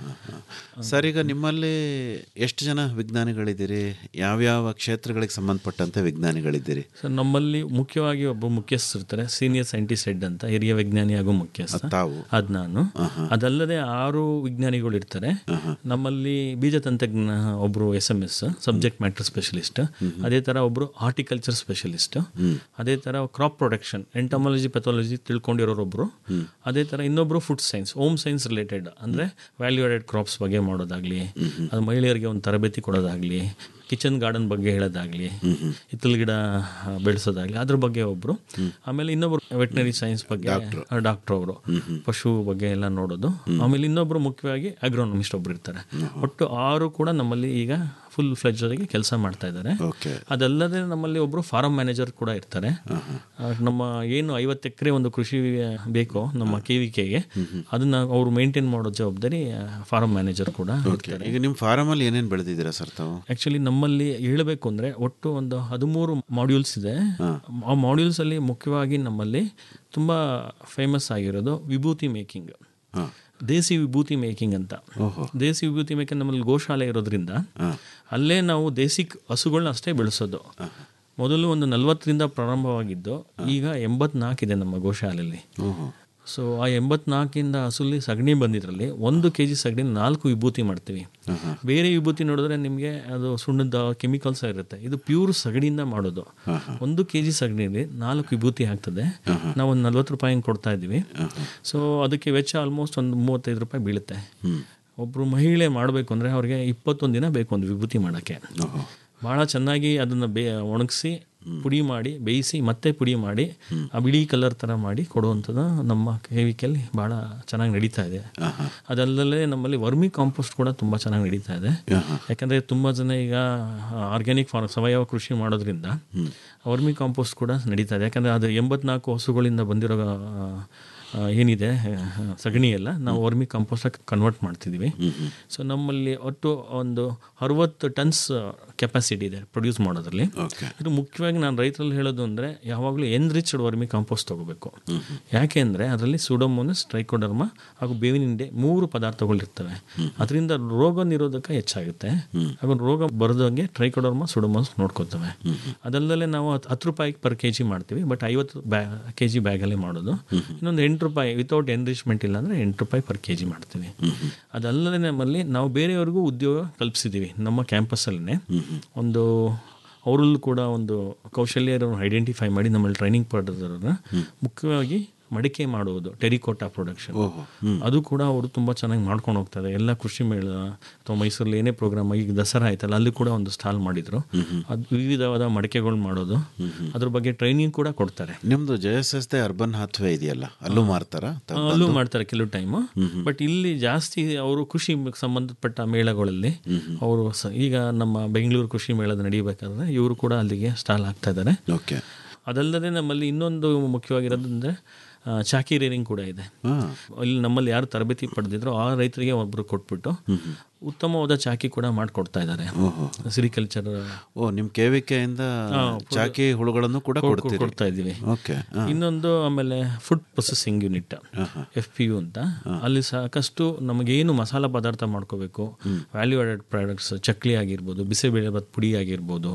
ಸರ್ ಈಗ ನಿಮ್ಮಲ್ಲಿ ಎಷ್ಟು ಜನ ವಿಜ್ಞಾನಿಗಳಿದ್ದೀರಿ ಯಾವ್ಯಾವ ಕ್ಷೇತ್ರಗಳಿಗೆ ಸಂಬಂಧಪಟ್ಟಂತೆ ವಿಜ್ಞಾನಿಗಳಿದ್ದೀರಿ ಸರ್ ನಮ್ಮಲ್ಲಿ ಮುಖ್ಯವಾಗಿ ಒಬ್ಬ ಮುಖ್ಯಸ್ಥರು ಇರ್ತಾರೆ ಸೀನಿಯರ್ ಸೈಂಟಿಸ್ಟ್ ಹೆಡ್ ಅಂತ ಹಿರಿಯ ವಿಜ್ಞಾನಿ ಹಾಗೂ ಮುಖ್ಯಸ್ಥ ತಾವು ಅದ್ ನಾನು ಅದಲ್ಲದೆ ಆರು ವಿಜ್ಞಾನಿಗಳು ಇರ್ತಾರೆ ನಮ್ಮಲ್ಲಿ ಬೀಜ ತಂತ್ರಜ್ಞ ಒಬ್ರು S M S subject matter specialist ಅದೇ ತರ ಒಬ್ರು ಹಾರ್ಟಿಕಲ್ಚರ್ ಸ್ಪೆಷಲಿಸ್ಟ್ ಅದೇ ತರ ಕ್ರಾಪ್ ಪ್ರೊಡಕ್ಷನ್ ಎಂಟಮಾಲಜಿ ಪೆಥಾಲಜಿ ತಿಳ್ಕೊಂಡಿರೋರೊಬ್ರು ಅದೇ ತರ ಇನ್ನೊಬ್ರು food science home science related ಅಂದ್ರೆ ವ್ಯಾಲ್ಯೂ ಆಡೆಡ್ ಕ್ರಾಪ್ಸ್ ಬಗ್ಗೆ ಮಾಡೋದಾಗ್ಲಿ ಅದು ಮಹಿಳೆಯರಿಗೆ ಒಂದು ತರಬೇತಿ ಕೊಡೋದಾಗ್ಲಿ ಕಿಚನ್ ಗಾರ್ಡನ್ ಬಗ್ಗೆ ಹೇಳೋದಾಗ್ಲಿ ಹಿತ್ತಲ ಗಿಡ ಬೆಳೆಸೋದಾಗ್ಲಿ ಅದ್ರ ಬಗ್ಗೆ ಒಬ್ರು ಆಮೇಲೆ ಇನ್ನೊಬ್ರು ವೆಟನರಿ ಸೈನ್ಸ್ ಬಗ್ಗೆ ಡಾಕ್ಟರ್ ಅವರು ಪಶು ಬಗ್ಗೆ ಎಲ್ಲ ನೋಡೋದು ಆಮೇಲೆ ಇನ್ನೊಬ್ರು ಮುಖ್ಯವಾಗಿ ಅಗ್ರೋನಮಿಸ್ಟ್ ಒಬ್ರು ಇರ್ತಾರೆ ಒಟ್ಟು ಆರು ಕೂಡ ನಮ್ಮಲ್ಲಿ ಈಗ ಫುಲ್ ಫ್ಲೆಜ್ ಆಗಿ ಕೆಲಸ ಮಾಡ್ತಾ ಇದ್ದಾರೆ ಓಕೆ ಅದಲ್ಲದೆ ನಮ್ಮಲ್ಲಿ ಒಬ್ರು ಫಾರಂ ಮ್ಯಾನೇಜರ್ ಕೂಡ ಇರ್ತಾರೆ ಆ, ನಮ್ಮ ಏನು ಐವತ್ತು ಎಕರೆ ಒಂದು ಕೃಷಿ ಬೇಕೋ ನಮ್ಮ ಕೆ ವಿ ಕೆಗೆ ಅದನ್ನ ಅವರು ಮೇಂಟೈನ್ ಮಾಡೋ ಜವಾಬ್ದಾರಿ ಫಾರಂ ಮ್ಯಾನೇಜರ್ ಕೂಡ ಇರ್ತಾರೆ ಈಗ ನಿಮ್ಮ ಫಾರಮಲ್ಲಿ ಏನೇನು ಬೆಳೆದಿದ್ದೀರಾ ಸರ್ ತಾವು ಆಕ್ಚುಲಿ ನಮ್ಮಲ್ಲಿ ಹೇಳಬೇಕು ಅಂದ್ರೆ ಒಟ್ಟು ಒಂದು ಹದಿಮೂರು ಮಾಡ್ಯೂಲ್ಸ್ ಇದೆ ಆ ಮಾಡ್ಯೂಲ್ಸ್ ಅಲ್ಲಿ ಮುಖ್ಯವಾಗಿ ನಮ್ಮಲ್ಲಿ ತುಂಬಾ ಫೇಮಸ್ ಆಗಿರೋದು ವಿಭೂತಿ ಮೇಕಿಂಗ್ ದೇಸಿ ವಿಭೂತಿ ಮೇಕಿಂಗ್ ಅಂತ ದೇಸಿ ವಿಭೂತಿ ಮೇಕಿಂಗ್ ನಮ್ಮಲ್ಲಿ ಗೋಶಾಲೆ ಇರೋದ್ರಿಂದ ಅಲ್ಲೇ ನಾವು ದೇಸಿ ಹಸುಗಳನ್ನ ಅಷ್ಟೇ ಬೆಳೆಸೋದು ಮೊದಲು ಒಂದು ನಲ್ವತ್ತರಿಂದ ಪ್ರಾರಂಭವಾಗಿದ್ದು ಈಗ ಎಂಬತ್ನಾಲ್ಕಿದೆ ನಮ್ಮ ಗೋಶಾಲೆಯಲ್ಲಿ ಸೊ ಆ ಎಂಬತ್ನಾಲ್ಕಿಂದ ಹಸುಲಿ ಸಗಣಿ ಬಂದಿದ್ರಲ್ಲಿ ಒಂದು ಕೆ ಜಿ ಸಗಣಿ ನಾಲ್ಕು ವಿಭೂತಿ ಮಾಡ್ತೀವಿ ಬೇರೆ ವಿಭೂತಿ ನೋಡಿದ್ರೆ ನಿಮಗೆ ಅದು ಸುಣ್ಣದ ಕೆಮಿಕಲ್ಸ್ ಇರುತ್ತೆ ಇದು ಪ್ಯೂರ್ ಸಗಣಿಯಿಂದ ಮಾಡೋದು ಒಂದು ಕೆ ಜಿ ಸಗಣಿಲಿ ನಾಲ್ಕು ವಿಭೂತಿ ಆಗ್ತದೆ ನಾವು ಒಂದು ನಲ್ವತ್ತು ರೂಪಾಯಿ ಹಿಂಗೆ ಕೊಡ್ತಾ ಇದ್ದೀವಿ ಸೊ ಅದಕ್ಕೆ ವೆಚ್ಚ ಆಲ್ಮೋಸ್ಟ್ ಒಂದು ಮೂವತ್ತೈದು ರೂಪಾಯಿ ಬೀಳುತ್ತೆ ಒಬ್ಬರು ಮಹಿಳೆ ಮಾಡಬೇಕು ಅಂದರೆ ಅವ್ರಿಗೆ ಇಪ್ಪತ್ತೊಂದು ದಿನ ಬೇಕು ಒಂದು ವಿಭೂತಿ ಮಾಡೋಕ್ಕೆ ಭಾಳ ಚೆನ್ನಾಗಿ ಅದನ್ನು ಬೇ ಒಣಗಿಸಿ ಪುಡಿ ಮಾಡಿ ಬೇಯಿಸಿ ಮತ್ತೆ ಪುಡಿ ಮಾಡಿ ಆ ಬಿಳಿ ಕಲರ್ ಥರ ಮಾಡಿ ಕೊಡುವಂಥದ್ದು ನಮ್ಮ ಕೇವಿಕೆಯಲ್ಲಿ ಭಾಳ ಚೆನ್ನಾಗಿ ನಡೀತಾ ಇದೆ ಅದಲ್ಲದೆ ನಮ್ಮಲ್ಲಿ ವರ್ಮಿ ಕಾಂಪೋಸ್ಟ್ ಕೂಡ ತುಂಬ ಚೆನ್ನಾಗಿ ನಡೀತಾ ಇದೆ ಯಾಕಂದರೆ ತುಂಬ ಜನ ಈಗ ಆರ್ಗ್ಯಾನಿಕ್ ಫಾರ್ಮ್ ಸಾವಯವ ಕೃಷಿ ಮಾಡೋದ್ರಿಂದ ವರ್ಮಿ ಕಾಂಪೋಸ್ಟ್ ಕೂಡ ನಡೀತಾ ಇದೆ ಯಾಕಂದರೆ ಅದು ಎಂಬತ್ನಾಲ್ಕು ಹಸುಗಳಿಂದ ಬಂದಿರೋ ಆ, ಆ, ಏನಿದೆ ಆ, ಸಗಣಿ ಎಲ್ಲ ನಾವು ವರ್ಮಿ ಕಾಂಪೋಸ್ಟ್ ಕನ್ವರ್ಟ್ ಮಾಡ್ತಿದ್ದೀವಿ ಸೊ ನಮ್ಮಲ್ಲಿ ಒಟ್ಟು ಒಂದು ಅರವತ್ತು ಟನ್ಸ್ ಕೆಪಾಸಿಟಿ ಇದೆ ಪ್ರೊಡ್ಯೂಸ್ ಮಾಡೋದ್ರಲ್ಲಿ ಇದು ಮುಖ್ಯವಾಗಿ ನಾನು ರೈತರಲ್ಲಿ ಹೇಳೋದು ಅಂದರೆ ಯಾವಾಗಲೂ ಎನ್ರಿಚ್ಡ್ ವರ್ಮಿ ಕಾಂಪೋಸ್ಟ್ ತಗೋಬೇಕು ಯಾಕೆ ಅಂದರೆ ಅದರಲ್ಲಿ ಸುಡೋಮೋನಸ್ ಟ್ರೈಕೋಡರ್ಮ ಹಾಗೂ ಬೇವಿನ ಹಿಂಡೆ ಮೂರು ಪದಾರ್ಥಗಳಿರ್ತವೆ ಅದರಿಂದ ರೋಗ ನಿರೋಧಕ ಹೆಚ್ಚಾಗುತ್ತೆ ಹಾಗೂ ರೋಗ ಬರದಂಗೆ ಟ್ರೈಕೋಡರ್ಮ ಸುಡೋಮೋನಸ್ ನೋಡ್ಕೋತವೆ ಅದಲ್ಲದೆ ನಾವು ಹತ್- ಹತ್ತು ರೂಪಾಯಿಗೆ ಪರ್ ಕೆ ಜಿ ಮಾಡ್ತೀವಿ ಬಟ್ ಐವತ್ತು ಬ್ಯಾ ಕೆ ಜಿ ಬ್ಯಾಗಲ್ಲೇ ಮಾಡೋದು ಇನ್ನೊಂದು ಎಂಟು ರೂಪಾಯಿ ವಿತೌಟ್ ಎನ್ರಿಚ್ಮೆಂಟ್ ಇಲ್ಲ ಅಂದರೆ ಎಂಟು ರೂಪಾಯಿ ಪರ್ ಕೆ ಜಿ ಮಾಡ್ತೀವಿ ಅದಲ್ಲದೆ ನಮ್ಮಲ್ಲಿ ನಾವು ಬೇರೆಯವ್ರಿಗೂ ಉದ್ಯೋಗ ಕಲ್ಪಿಸಿದ್ದೀವಿ ನಮ್ಮ ಕ್ಯಾಂಪಸ್ಸಲ್ಲೇ ಒಂದು ಅವರಲ್ಲೂ ಕೂಡ ಒಂದು ಕೌಶಲ್ಯರನ್ನು ಐಡೆಂಟಿಫೈ ಮಾಡಿ ನಮ್ಮಲ್ಲಿ ಟ್ರೈನಿಂಗ್ ಪಡೆದವ್ರನ್ನ ಮುಖ್ಯವಾಗಿ ಮಡಿಕೆ ಮಾಡುವುದು ಟೆರಿಕೋಟಾ ಪ್ರೊಡಕ್ಷನ್ ಓಹೋ, ಹ್ಮ್. ಅದು ಕೂಡ ಅವರು ತುಂಬ ಚೆನ್ನಾಗಿ ಮಾಡ್ಕೊಂಡು ಹೋಗ್ತಾರೆ ಎಲ್ಲ ಕೃಷಿ ಮೇಳ ಅಥವಾ ಮೈಸೂರಲ್ಲಿ ಏನೇ ಪ್ರೋಗ್ರಾಮ್ ಈಗ ದಸರಾ ಆಯ್ತಲ್ಲ ಅಲ್ಲಿ ಕೂಡ ಒಂದು ಸ್ಟಾಲ್ ಮಾಡಿದ್ರು ಅದು ವಿವಿಧವಾದ ಮಡಿಕೆಗಳು ಮಾಡೋದು ಅದ್ರ ಬಗ್ಗೆ ಟ್ರೈನಿಂಗ್ ಕೂಡ ಕೊಡ್ತಾರೆ ನಿಮ್ದು J S S the urban ಹಾತ್ವೆ ಇದೆಯಲ್ಲ ಅಲ್ಲೂ ಮಾರ್ತಾರ ಆ, ಅಲ್ಲೂ ಮಾಡ್ತಾರೆ ಕೆಲವು ಟೈಮು ಬಟ್ ಇಲ್ಲಿ ಜಾಸ್ತಿ ಅವರು ಕೃಷಿ ಸಂಬಂಧಪಟ್ಟ ಮೇಳಗಳಲ್ಲಿ ಅವರು ಸ- ಈಗ ನಮ್ಮ ಬೆಂಗಳೂರು ಕೃಷಿ ಮೇಳದ ನಡೀಬೇಕಾದ್ರೆ ಇವರು ಕೂಡ ಅಲ್ಲಿಗೆ ಸ್ಟಾಲ್ ಹಾಕ್ತಾ ಇದ್ದಾರೆ ಓಕೆ ಅದಲ್ಲದೆ ನಮ್ಮಲ್ಲಿ ಇನ್ನೊಂದು ಮುಖ್ಯವಾಗಿರೋದು ಅಂದರೆ ಚಾಕಿ ರೇರಿಂಗ್ ಕೂಡ ಇದೆ ಇಲ್ಲಿ ನಮ್ಮಲ್ಲಿ ಯಾರು ತರಬೇತಿ ಪಡೆದಿದ್ರು ಆ ರೈತರಿಗೆ ಒಬ್ಬರು ಕೊಟ್ಬಿಟ್ಟು ಉತ್ತಮವಾದ ಚಾಕಿ ಕೂಡ ಮಾಡಿಕೊಡ್ತಾ ಇದ್ದಾರೆ ಸಿರಿಕಲ್ಚರ್ ಓ ನಿಮ್ ಕೆವಿಕೆಯಿಂದ ಚಾಕಿ ಹುಳುಗಳನ್ನು ಕೂಡ ಕೊಡ್ತೀರಿ ಕೊಡ್ತಾ ಇದ್ದೀವಿ ಓಕೆ ಇನ್ನೊಂದು ಆಮೇಲೆ food processing unit F P U ಅಂತ ಅಲ್ಲಿ ಸಾಕಷ್ಟು ನಮಗೇನು ಮಸಾಲ ಪದಾರ್ಥ ಮಾಡ್ಕೋಬೇಕು ವ್ಯಾಲ್ಯೂ ಆಡೆಡ್ ಪ್ರಾಡಕ್ಟ್ಸ್ ಚಕ್ಲಿ ಆಗಿರ್ಬೋದು ಬಿಸಿಬೇಳೆ ಪುಡಿ ಆಗಿರ್ಬೋದು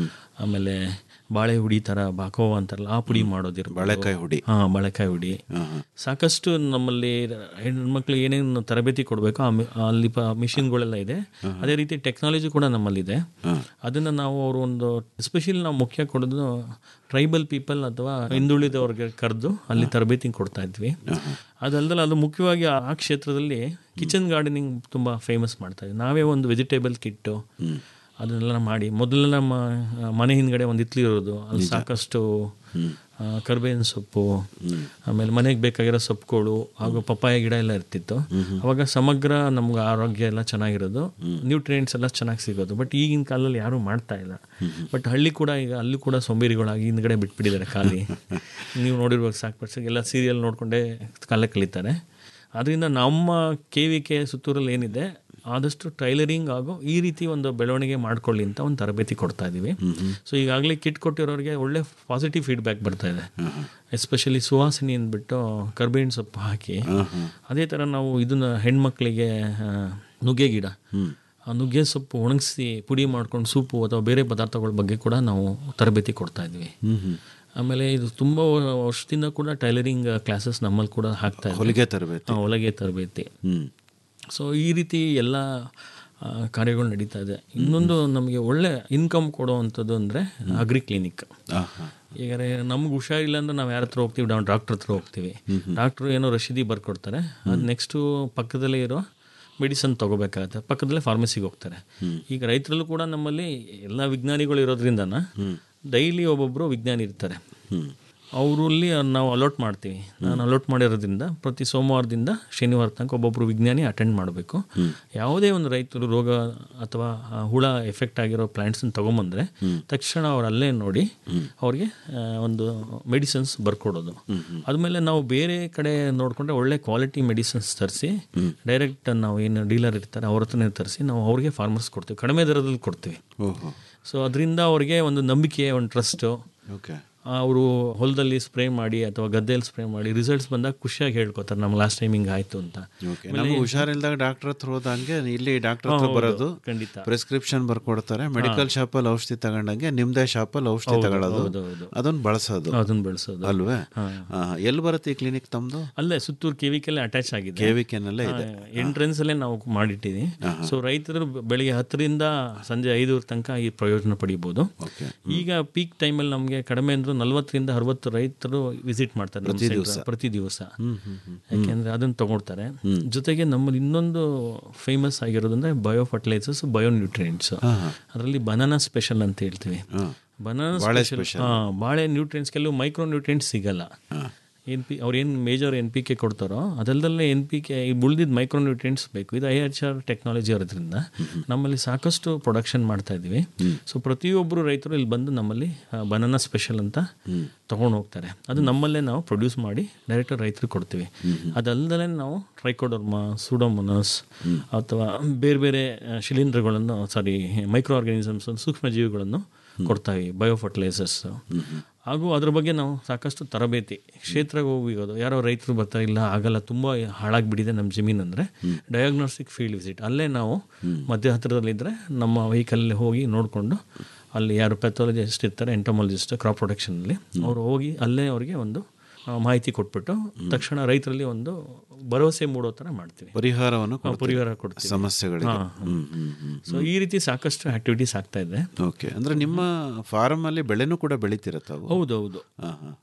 ಆಮೇಲೆ ಬಾಳೆ ಹುಡಿ ಥರ ಬಾಕೋವ ಅಂತಾರಲ್ಲ ಆ ಪುಡಿ ಮಾಡೋದಿರ್ಬೋದು ಬಾಳೆಕಾಯಿ ಹುಡಿ. ಹಾಂ ಬಾಳೆಕಾಯಿ ಹುಡಿ ಸಾಕಷ್ಟು ನಮ್ಮಲ್ಲಿ ಹೆಣ್ಮಕ್ಳು ಏನೇನು ತರಬೇತಿ ಕೊಡಬೇಕು ಆ ಮಿ- ಅಲ್ಲಿ ಪ ಮಿಷಿನ್ಗಳೆಲ್ಲ ಇದೆ ಅದೇ ರೀತಿ ಟೆಕ್ನಾಲಜಿ ಕೂಡ ನಮ್ಮಲ್ಲಿದೆ ಅದನ್ನು ನಾವು ಅವರು ಒಂದು ಎಸ್ಪೆಷಲಿ ನಾವು ಮುಖ್ಯ ಕೊಡೋದು ಟ್ರೈಬಲ್ ಪೀಪಲ್ ಅಥವಾ ಹಿಂದುಳಿದವ್ರಿಗೆ ಕರೆದು ಅಲ್ಲಿ ತರಬೇತಿ ಕೊಡ್ತಾ ಇದ್ವಿ ಅದಲ್ಲದೆ ಅದು ಮುಖ್ಯವಾಗಿ ಆ ಕ್ಷೇತ್ರದಲ್ಲಿ ಕಿಚನ್ ಗಾರ್ಡನಿಂಗ್ ತುಂಬ ಫೇಮಸ್ ಮಾಡ್ತಾ ಇದ್ವಿ ನಾವೇ ಒಂದು ವೆಜಿಟೇಬಲ್ ಕಿಟ್ಟು ಅದನ್ನೆಲ್ಲ ಮಾಡಿ ಮೊದಲು ನಮ್ಮ ಆ, ಮನೆ ಹಿಂದ್ಗಡೆ ಒಂದು ಇತ್ಲಿ ಇರೋದು ಅಲ್ಲಿ ಸಾಕಷ್ಟು ಆ, ಕರ್ಬೇವಿನ ಸೊಪ್ಪು ಆಮೇಲೆ ಮನೆಗೆ ಬೇಕಾಗಿರೋ ಸೊಪ್ಪುಗಳು ಹಾಗೂ ಪಪ್ಪಾಯ ಗಿಡ ಎಲ್ಲ ಇರ್ತಿತ್ತು ಅವಾಗ ಸಮಗ್ರ ನಮ್ಗೆ ಆರೋಗ್ಯ ಎಲ್ಲ ಚೆನ್ನಾಗಿರೋದು ನ್ಯೂಟ್ರಿಯೆಂಟ್ಸ್ ಎಲ್ಲ ಚೆನ್ನಾಗಿ ಸಿಗೋದು ಬಟ್ ಈಗಿನ ಕಾಲದಲ್ಲಿ ಯಾರೂ ಮಾಡ್ತಾ ಇಲ್ಲ ಬಟ್ ಹಳ್ಳಿ ಕೂಡ ಈಗ ಅಲ್ಲೂ ಕೂಡ ಸೋಂಬೇರಿಗಳಾಗಿ ಹಿಂದ್ಗಡೆ ಬಿಟ್ಬಿಟ್ಟಿದ್ದಾರೆ ಖಾಲಿ ನೀವು ನೋಡಿರ್ಬೇಕು ಸಾಕು ಪರ್ಸೆಂಟ್ ಎಲ್ಲ ಸೀರಿಯಲ್ ನೋಡಿಕೊಂಡೇ ಕಾಲ ಕಳೀತಾರೆ ಅದರಿಂದ ನಮ್ಮ ಕೆ ವಿ ಕೆ ಸುತ್ತೂರಲ್ಲಿ ಏನಿದೆ ಆದಷ್ಟು ಟೈಲರಿಂಗ್ ಹಾಗೂ ಈ ರೀತಿ ಒಂದು ಬೆಳವಣಿಗೆ ಮಾಡ್ಕೊಳ್ಳಿ ಅಂತ ಒಂದು ತರಬೇತಿ ಕೊಡ್ತಾ ಇದ್ದೀವಿ ಸೊ ಈಗಾಗಲೇ ಕಿಟ್ ಕೊಟ್ಟಿರೋರಿಗೆ ಒಳ್ಳೆ ಪಾಸಿಟಿವ್ ಫೀಡ್ಬ್ಯಾಕ್ ಬರ್ತಾ ಇದೆ ಎಸ್ಪೆಷಲಿ ಸುವಾಸಿನಿ ಅಂದ್ಬಿಟ್ಟು ಕರ್ಬೇವಿನ ಸೊಪ್ಪು ಹಾಕಿ ಅದೇ ಥರ ನಾವು ಇದನ್ನ ಹೆಣ್ಮಕ್ಳಿಗೆ ಆ, ನುಗ್ಗೆ ಗಿಡ ಆ ನುಗ್ಗೆ ಸೊಪ್ಪು ಒಣಗಿಸಿ ಪುಡಿ ಮಾಡ್ಕೊಂಡು ಸೂಪು ಅಥವಾ ಬೇರೆ ಪದಾರ್ಥಗಳ ಬಗ್ಗೆ ಕೂಡ ನಾವು ತರಬೇತಿ ಕೊಡ್ತಾ ಇದ್ವಿ ಆಮೇಲೆ ಇದು ತುಂಬ ವರ್ಷದಿಂದ ಕೂಡ ಟೈಲರಿಂಗ್ ಕ್ಲಾಸಸ್ ನಮ್ಮಲ್ಲಿ ಕೂಡ ಹಾಕ್ತಾ ಇದ್ವಿ. ಹೊಲಿಗೆ ತರಬೇತಿ. ಹಾ, ಹೊಲಿಗೆ ತರಬೇತಿ ಸೊ ಈ ರೀತಿ ಎಲ್ಲ ಆ, ಕಾರ್ಯಗಳು ನಡೀತಾ ಇದೆ ಇನ್ನೊಂದು ನಮಗೆ ಒಳ್ಳೆ ಇನ್ಕಮ್ ಕೊಡುವಂಥದ್ದು ಅಂದರೆ ಅಗ್ರಿ ಕ್ಲಿನಿಕ್ ಈಗ ನಮ್ಗೆ ಹುಷಾರಿಲ್ಲ ಅಂದ್ರೆ ನಾವು ಯಾರ ಹತ್ರ ಹೋಗ್ತೀವಿ ನಾವು ಡಾಕ್ಟ್ರ್ ಹತ್ರ ಹೋಗ್ತೀವಿ ಡಾಕ್ಟ್ರು ಏನೋ ರಶೀದಿ ಬರ್ಕೊಡ್ತಾರೆ ಅದು ನೆಕ್ಸ್ಟು ಪಕ್ಕದಲ್ಲೇ ಇರೋ ಮೆಡಿಸನ್ ತೊಗೋಬೇಕಾಗತ್ತೆ ಪಕ್ಕದಲ್ಲೇ ಫಾರ್ಮಸಿಗೆ ಹೋಗ್ತಾರೆ ಈಗ ರೈತರಲ್ಲೂ ಕೂಡ ನಮ್ಮಲ್ಲಿ ಎಲ್ಲ ವಿಜ್ಞಾನಿಗಳು ಇರೋದ್ರಿಂದನ ಡೈಲಿ ಒಬ್ಬೊಬ್ಬರು ವಿಜ್ಞಾನಿ ಇರ್ತಾರೆ ಅವರಲ್ಲಿ ನಾವು ಅಲೋಟ್ ಮಾಡ್ತೀವಿ ನಾನು ಅಲೋಟ್ ಮಾಡಿರೋದ್ರಿಂದ ಪ್ರತಿ ಸೋಮವಾರದಿಂದ ಶನಿವಾರ ತನಕ ಒಬ್ಬೊಬ್ಬರು ವಿಜ್ಞಾನಿ ಅಟೆಂಡ್ ಮಾಡಬೇಕು ಯಾವುದೇ ಒಂದು ರೈತರು ರೋಗ ಅಥವಾ ಆ ಹುಳ ಎಫೆಕ್ಟ್ ಆಗಿರೋ ಪ್ಲಾಂಟ್ಸನ್ನ ತೊಗೊಂಬಂದ್ರೆ ತಕ್ಷಣ ಅವ್ರು ಅಲ್ಲೇ ನೋಡಿ ಅವ್ರಿಗೆ ಆ, ಒಂದು ಮೆಡಿಸಿನ್ಸ್ ಬರ್ಕೊಡೋದು ಆದಮೇಲೆ ನಾವು ಬೇರೆ ಕಡೆ ನೋಡಿಕೊಂಡ್ರೆ ಒಳ್ಳೆ ಕ್ವಾಲಿಟಿ ಮೆಡಿಸಿನ್ಸ್ ತರಿಸಿ ಡೈರೆಕ್ಟ್ ನಾವು ಏನು ಡೀಲರ್ ಇರ್ತಾರೆ ಅವ್ರ ಹತ್ರನೇ ತರಿಸಿ ನಾವು ಅವ್ರಿಗೆ ಫಾರ್ಮರ್ಸ್ ಕೊಡ್ತೀವಿ ಕಡಿಮೆ ದರದಲ್ಲಿ ಕೊಡ್ತೀವಿ ಓಹೋ ಸೊ ಅದರಿಂದ ಅವ್ರಿಗೆ ಒಂದು ನಂಬಿಕೆ ಒಂದು ಟ್ರಸ್ಟು ಓಕೆ ಅವರು ಹೊಲದಲ್ಲಿ ಸ್ಪ್ರೇ ಮಾಡಿ ಅಥವಾ ಗದ್ದೆಯಲ್ಲಿ ಸ್ಪ್ರೇ ಮಾಡಿ ರಿಸಲ್ಟ್ಸ್ ಬಂದಾಗ ಖುಷಿಯಾಗಿ ಹೇಳ್ಕೊತಾರೆ ನಮ್ಮ ಲಾಸ್ಟ್ ಟೈಮ್ ಹಿಂಗೆ ಆಯಿತು ಅಂತ ಓಕೆ ನಮ್ಗೆ ಹುಷಾರಿಲ್ದಾಗ ಡಾಕ್ಟರ್ ಹತ್ರ ಹೋದಂಗೆ ಇಲ್ಲಿ ಡಾಕ್ಟರ್ ಹತ್ರ ಹೌದು, ಬರೋದು ಖಂಡಿತ. ಪ್ರಿಸ್ಕ್ರಿಪ್ಷನ್ ಬರ್ಕೊಡ್ತಾರೆ ಮೆಡಿಕಲ್ ಶಾಪಲ್ಲಿ ಔಷಧಿ ತಗೊಂಡಂಗೆ ನಿಮ್ದೇ ಶಾಪಲ್ಲಿ ಔಷಧಿ ಹೌದು, ತಗೊಳ್ಳೋದು ಹೌದು, ಹೌದು. ಅದನ್ನ ಬಳಸೋದು ಅದನ್ನ ಬಳಸೋದು ಅಲ್ವೇ ಹಾ. ಎಲ್ಲಿ ಬರುತ್ತೆ ಈ ಕ್ಲಿನಿಕ್ ತಮ್ದು ಅಲ್ಲೇ ಸುತ್ತೂರು ಕೆವಿಕೆಲ್ಲ ಅಟ್ಯಾಚ್ ಆಗಿದೆ KVK ನಲ್ಲೇ ಇದೆ. ಎಂಟ್ರೆನ್ಸ್ ಅಲ್ಲೇ ನಾವು ಮಾಡಿಟ್ಟಿದ್ದೀವಿ ಸೊ ರೈತರು ಬೆಳಿಗ್ಗೆ ಹತ್ತರಿಂದ ಸಂಜೆ ಐದೂರ ತನಕ ಈ ಪ್ರಯೋಜನ ಪಡಿಬೋದು ಈಗ ಪೀಕ್ ಟೈಮಲ್ಲಿ ನಮಗೆ ಕಡಿಮೆ ಅಂದ್ರೆ ನಲ್ವತ್ತರಿಂದ ಅರವತ್ತು ರೈತರು ವಿಸಿಟ್ ಮಾಡ್ತಾರೆ ನಮ್ಮ ಪ್ರತಿ center ದಿವ್ಸ. ಪ್ರತಿ ದಿವಸ ಹ್ಮ್, ಹ್ಮ್, ಹ್ಮ್. ಯಾಕೆಂದ್ರೆ ಅದನ್ನ ತಗೊಳ್ತಾರೆ ಜೊತೆಗೆ ನಮ್ಮಲ್ಲಿ ಇನ್ನೊಂದು ಫೇಮಸ್ ಆಗಿರೋದಂದ್ರೆ ಬಯೋ ಫರ್ಟಿಲೈಸರ್ಸ್ ಬಯೋ ನ್ಯೂಟ್ರಿಯೆಂಟ್ಸ್ ಅದರಲ್ಲಿ ಬನಾನಾ ಸ್ಪೆಷಲ್ ಅಂತ ಹೇಳ್ತೀವಿ ಬನಾನಾ ಬಾಳೆ ಸ್ಪೆಷಲ್ special. ಬಾಳೆ ನ್ಯೂಟ್ರಿಯೆಂಟ್ಸ್ ಕೆಲವು ಮೈಕ್ರೋ ನ್ಯೂಟ್ರಿಯೆಂಟ್ಸ್ ಸಿಗಲ್ಲ ಎನ್ ಪಿ ಅವ್ರು ಏನು ಮೇಜರ್ ಎನ್ ಪಿ ಕೆ ಕೊಡ್ತಾರೋ ಅದಲ್ಲದಲ್ಲೇ ಎನ್ ಪಿ ಕೆ ಈ ಉಳಿದಿದ್ದು ಮೈಕ್ರೋ ನ್ಯೂಟ್ರಿಯೆಂಟ್ಸ್ ಬೇಕು ಇದು ಐ ಎಚ್ ಆರ್ ಟೆಕ್ನಾಲಜಿ ಇರೋದ್ರಿಂದ ನಮ್ಮಲ್ಲಿ ಸಾಕಷ್ಟು ಪ್ರೊಡಕ್ಷನ್ ಮಾಡ್ತಾ ಇದ್ವಿ ಸೊ ಪ್ರತಿಯೊಬ್ಬರು ರೈತರು ಇಲ್ಲಿ ಬಂದು ನಮ್ಮಲ್ಲಿ ಬನಾನಾ ಸ್ಪೆಷಲ್ ಅಂತ ತೊಗೊಂಡು ಹೋಗ್ತಾರೆ ಅದು ನಮ್ಮಲ್ಲೇ ನಾವು ಪ್ರೊಡ್ಯೂಸ್ ಮಾಡಿ ಡೈರೆಕ್ಟ್ ರೈತರಿಗೆ ಕೊಡ್ತೀವಿ ಅದಲ್ಲದೆ ನಾವು ಟ್ರೈಕೋಡರ್ಮಾ ಸೂಡೋಮೊನಸ್ ಅಥವಾ ಬೇರೆ ಬೇರೆ ಆ, ಶಿಲೀಂಧ್ರಗಳನ್ನು ಸಾರಿ ಮೈಕ್ರೋ ಆರ್ಗಾನಿಸಮ್ಸ್ ಸೂಕ್ಷ್ಮ ಜೀವಿಗಳನ್ನು ಕೊಡ್ತಾವೆ ಬಯೋ ಫರ್ಟಿಲೈಸರ್ಸ್ ಹಾಗೂ ಅದ್ರ ಬಗ್ಗೆ ನಾವು ಸಾಕಷ್ಟು ತರಬೇತಿ ಕ್ಷೇತ್ರಕ್ಕೆ ಹೋಗೋದು ಯಾರೋ ರೈತರು ಬರ್ತಾ ಇಲ್ಲ ಆಗಲ್ಲ ತುಂಬ ಹಾಳಾಗಿಬಿಟ್ಟಿದೆ ನಮ್ಮ ಜಮೀನು ಅಂದರೆ ಡಯಾಗ್ನೋಸ್ಟಿಕ್ ಫೀಲ್ಡ್ ವಿಸಿಟ್ ಅಲ್ಲೇ ನಾವು ಮಧ್ಯ ಹತ್ತಿರದಲ್ಲಿದ್ದರೆ ನಮ್ಮ ವೆಹಿಕಲಲ್ಲಿ ಹೋಗಿ ನೋಡಿಕೊಂಡು ಅಲ್ಲಿ ಯಾರು ಪೆಥಾಲಜಿಸ್ಟ್ ಇರ್ತಾರೆ ಎಂಟಮಾಲಜಿಸ್ಟ್ ಕ್ರಾಪ್ ಪ್ರೊಡಕ್ಷನಲ್ಲಿ ಅವರು ಹೋಗಿ ಅಲ್ಲೇ ಅವರಿಗೆ ಒಂದು ಆ, ಮಾಹಿತಿ ಕೊಟ್ಬಿಟ್ಟು ತಕ್ಷಣ ರೈತರಲ್ಲಿ ಒಂದು ಭರವಸೆ ಮೂಡೋ ಥರ ಮಾಡ್ತೀವಿ ಪರಿಹಾರವನ್ನು ಹಾ, ಕೊಡ್ತೀವಿ. ಪರಿಹಾರ ಕೊಡ್ತೀವಿ ಸಮಸ್ಯೆಗಳಿಗೆ. ಹಾ, ಹಾ. ಹ್ಮ್, ಹ್ಮ್, ಹ್ಮ್, ಸೊ ಈ ರೀತಿ ಸಾಕಷ್ಟು ಆಕ್ಟಿವಿಟೀಸ್ ಆಗ್ತಾ ಇದೆ ಓಕೆ ಅಂದ್ರೆ ನಿಮ್ಮ ಫಾರಂ ಅಲ್ಲಿ ಬೆಳೆನೂ ಕೂಡ ಬೆಳಿತೀರ ತಾವು ಹೌದು ಹೌದು ಹಾ, ಹಾ.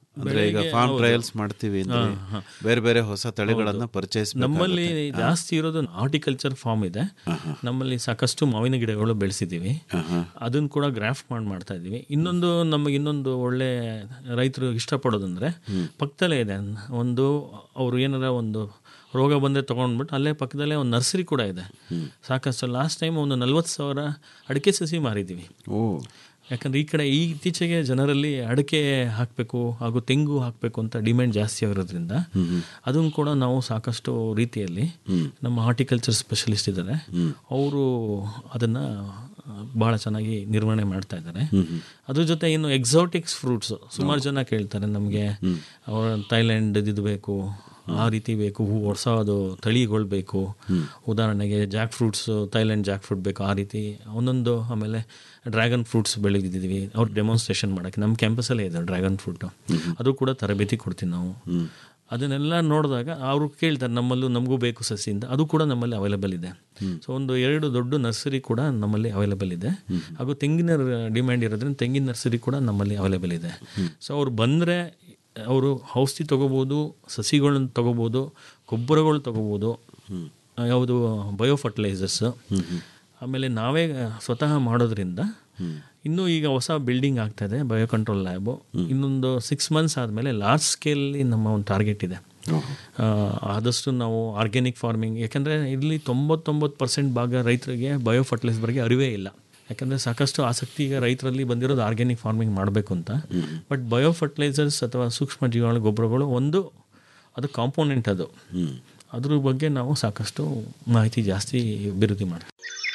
ಅಂದ್ರೆ ಈಗ ಬೆಳೆಗೆ ಫಾರ್ಮ್ ಹೌದು. ಟ್ರಯಲ್ಸ್ ಮಾಡ್ತೀವಿ ಅಂದ್ರೆ ಹಾ, ಹಾ. ಬೇರೆ ಬೇರೆ ಹೊಸ ತಳಿಗಳನ್ನ ಹೌದು. ಪರ್ಚೇಸ್ ನಮ್ಮಲ್ಲಿ ಜಾಸ್ತಿ ಇರೋದು ಹಾರ್ಟಿಕಲ್ಚರ್ ಫಾರ್ಮ್ ಇದೆ ನಮ್ಮಲ್ಲಿ ಸಾಕಷ್ಟು ಮಾವಿನ ಗಿಡಗಳು ಬೆಳೆಸಿದ್ದೀವಿ ಅದನ್ನ ಕೂಡ ಗ್ರಾಫ್ಟ್ ಮಾಡಿ ಮಾಡ್ತಾ ಇದ್ದೀವಿ ಇನ್ನೊಂದು ನಮಗೆ ಇನ್ನೊಂದು ಒಳ್ಳೆ ರೈತರು ಇಷ್ಟಪಡೋದಂದ್ರೆ ಪಕ್ಕದಲ್ಲೇ ಇದೆ ಒಂದು ಅವರು ಏನಾರ ಒಂದು ರೋಗ ಬಂದರೆ ತೊಗೊಂಡ್ಬಿಟ್ಟು ಅಲ್ಲೇ ಪಕ್ಕದಲ್ಲೇ ಒಂದು ನರ್ಸರಿ ಕೂಡ ಇದೆ ಸಾಕಷ್ಟು ಲಾಸ್ಟ್ ಟೈಮ್ ಒಂದು ನಲ್ವತ್ತು ಸಾವಿರ ಅಡಿಕೆ ಸಸಿ ಮಾರಿದ್ದೀವಿ ಓ ಯಾಕಂದ್ರೆ ಈ ಕಡೆ ಈ ಇತ್ತೀಚೆಗೆ ಜನರಲ್ಲಿ ಅಡಿಕೆ ಹಾಕಬೇಕು ಹಾಗೂ ತೆಂಗು ಹಾಕಬೇಕು ಅಂತ ಡಿಮ್ಯಾಂಡ್ ಜಾಸ್ತಿ ಆಗಿರೋದ್ರಿಂದ ಅದನ್ನು ಕೂಡ ನಾವು ಸಾಕಷ್ಟು ರೀತಿಯಲ್ಲಿ ನಮ್ಮ ಹಾರ್ಟಿಕಲ್ಚರ್ ಸ್ಪೆಷಲಿಸ್ಟ್ ಇದ್ದಾರೆ ಅವರು ಅದನ್ನು ಭಾಳ ಚೆನ್ನಾಗಿ ನಿರ್ವಹಣೆ ಮಾಡ್ತಾ ಇದ್ದಾರೆ ಅದ್ರ ಜೊತೆ ಇನ್ನು ಎಕ್ಸಾಟಿಕ್ಸ್ ಫ್ರೂಟ್ಸ್ ಸುಮಾರು ಜನ ಕೇಳ್ತಾರೆ ನಮಗೆ ಅವರ ಥೈಲ್ಯಾಂಡ್ ಇದು ಬೇಕು ಆ ರೀತಿ ಬೇಕು ಹೂ ಹೊಸದು ತಳಿಗಳು ಬೇಕು ಉದಾಹರಣೆಗೆ jackfruits Thailand jackfruit ಬೇಕು ಆ ರೀತಿ ಒಂದೊಂದು ಆಮೇಲೆ ಡ್ರ್ಯಾಗನ್ ಫ್ರೂಟ್ಸ್ ಬೆಳೆದಿದ್ದೀವಿ ಅವ್ರು ಡೆಮಾನ್ಸ್ಟ್ರೇಷನ್ ಮಾಡೋಕ್ಕೆ ನಮ್ಮ ಕ್ಯಾಂಪಸಲ್ಲೇ ಇದೆ ಡ್ರ್ಯಾಗನ್ ಫ್ರೂಟು ಅದು ಕೂಡ ತರಬೇತಿ ಕೊಡ್ತೀವಿ ನಾವು ಅದನ್ನೆಲ್ಲ ನೋಡಿದಾಗ ಅವರು ಕೇಳ್ತಾರೆ ನಮ್ಮಲ್ಲೂ ನಮಗೂ ಬೇಕು ಸಸಿಯಿಂದ ಅದು ಕೂಡ ನಮ್ಮಲ್ಲಿ ಅವೈಲೇಬಲ್ ಇದೆ ಸೊ ಒಂದು ಎರಡು ದೊಡ್ಡ ನರ್ಸರಿ ಕೂಡ ನಮ್ಮಲ್ಲಿ ಅವೈಲೇಬಲ್ ಇದೆ ಹಾಗೂ ತೆಂಗಿನ ಡಿಮ್ಯಾಂಡ್ ಇರೋದ್ರಿಂದ ತೆಂಗಿನ ನರ್ಸರಿ ಕೂಡ ನಮ್ಮಲ್ಲಿ ಅವೈಲೇಬಲ್ ಇದೆ ಸೊ ಅವ್ರು ಬಂದರೆ ಅವರು ಔಷಧಿ ತೊಗೋಬೋದು ಸಸಿಗಳನ್ನ ತೊಗೋಬೋದು ಗೊಬ್ಬರಗಳು ತೊಗೋಬೋದು ಯಾವುದು ಬಯೋ ಫರ್ಟಿಲೈಸರ್ಸ್ ಆಮೇಲೆ ನಾವೇ ಸ್ವತಃ ಮಾಡೋದ್ರಿಂದ ಇನ್ನೂ ಈಗ ಹೊಸ ಬಿಲ್ಡಿಂಗ್ ಆಗ್ತಾ ಇದೆ ಬಯೋ ಕಂಟ್ರೋಲ್ ಲ್ಯಾಬು ಇನ್ನೊಂದು ಸಿಕ್ಸ್ ಮಂತ್ಸ್ ಆದಮೇಲೆ ಲಾರ್ಜ್ ಸ್ಕೇಲಲ್ಲಿ ನಮ್ಮ ಒಂದು ಟಾರ್ಗೆಟ್ ಇದೆ ಆ, ಆದಷ್ಟು ನಾವು ಆರ್ಗ್ಯಾನಿಕ್ ಫಾರ್ಮಿಂಗ್ ಯಾಕಂದರೆ ಇಲ್ಲಿ ತೊಂಬತ್ತೊಂಬತ್ತು ಪರ್ಸೆಂಟ್ ಭಾಗ ರೈತರಿಗೆ ಬಯೋ ಫರ್ಟಿಲೈಸರ್ ಬಗ್ಗೆ ಅರಿವೇ ಇಲ್ಲ ಯಾಕಂದರೆ ಸಾಕಷ್ಟು ಆಸಕ್ತಿ ಈಗ ರೈತರಲ್ಲಿ ಬಂದಿರೋದು ಆರ್ಗ್ಯಾನಿಕ್ ಫಾರ್ಮಿಂಗ್ ಮಾಡಬೇಕು ಅಂತ ಬಟ್ ಬಯೋ ಫರ್ಟಿಲೈಸರ್ಸ್ ಅಥವಾ ಸೂಕ್ಷ್ಮ ಜೀವಾಣು ಗೊಬ್ಬರಗಳು ಒಂದು ಅದು ಕಾಂಪೋನೆಂಟ್ ಅದು ಅದ್ರ ಬಗ್ಗೆ ನಾವು ಸಾಕಷ್ಟು ಮಾಹಿತಿ ಜಾಸ್ತಿ ಅಭಿವೃದ್ಧಿ ಮಾಡ್ತೀವಿ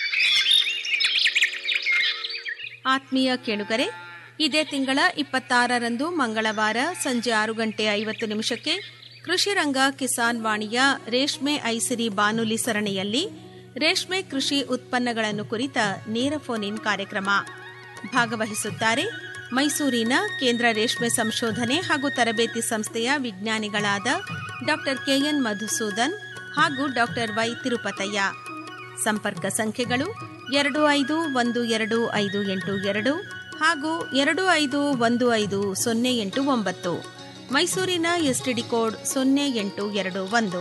ಆತ್ಮೀಯ ಕೇಳುಗರೆ ಇದೇ ತಿಂಗಳ ಇಪ್ಪತ್ತಾರರಂದು ಮಂಗಳವಾರ ಸಂಜೆ ಆರು ಗಂಟೆ ಐವತ್ತು ನಿಮಿಷಕ್ಕೆ ಕೃಷಿ ರಂಗ ಕಿಸಾನ್ ವಾಣಿಯ ರೇಷ್ಮೆ ಐಸಿರಿ ಬಾನುಲಿ ಸರಣಿಯಲ್ಲಿ ರೇಷ್ಮೆ ಕೃಷಿ ಉತ್ಪನ್ನಗಳನ್ನು ಕುರಿತ ನೇರ ಫೋನ್ ಇನ್ ಕಾರ್ಯಕ್ರಮ ಭಾಗವಹಿಸುತ್ತಾರೆ ಮೈಸೂರಿನ ಕೇಂದ್ರ ರೇಷ್ಮೆ ಸಂಶೋಧನೆ ಹಾಗೂ ತರಬೇತಿ ಸಂಸ್ಥೆಯ ವಿಜ್ಞಾನಿಗಳಾದ ಡಾಕ್ಟರ್ ಕೆಎನ್ ಮಧುಸೂದನ್ ಹಾಗೂ ಡಾಕ್ಟರ್ ವೈ ತಿರುಪತಯ್ಯ ಸಂಪರ್ಕ ಸಂಖ್ಯೆಗಳು ಎರಡು ಐದು ಒಂದು ಎರಡು ಐದು ಎಂಟು ಎರಡು ಹಾಗೂ ಎರಡು ಐದು ಒಂದು ಐದು ಸೊನ್ನೆ ಎಂಟು ಒಂಬತ್ತು ಮೈಸೂರಿನ ಎಸ್ಟಿಡಿ ಕೋಡ್ ಸೊನ್ನೆ ಎಂಟು ಎರಡು ಒಂದು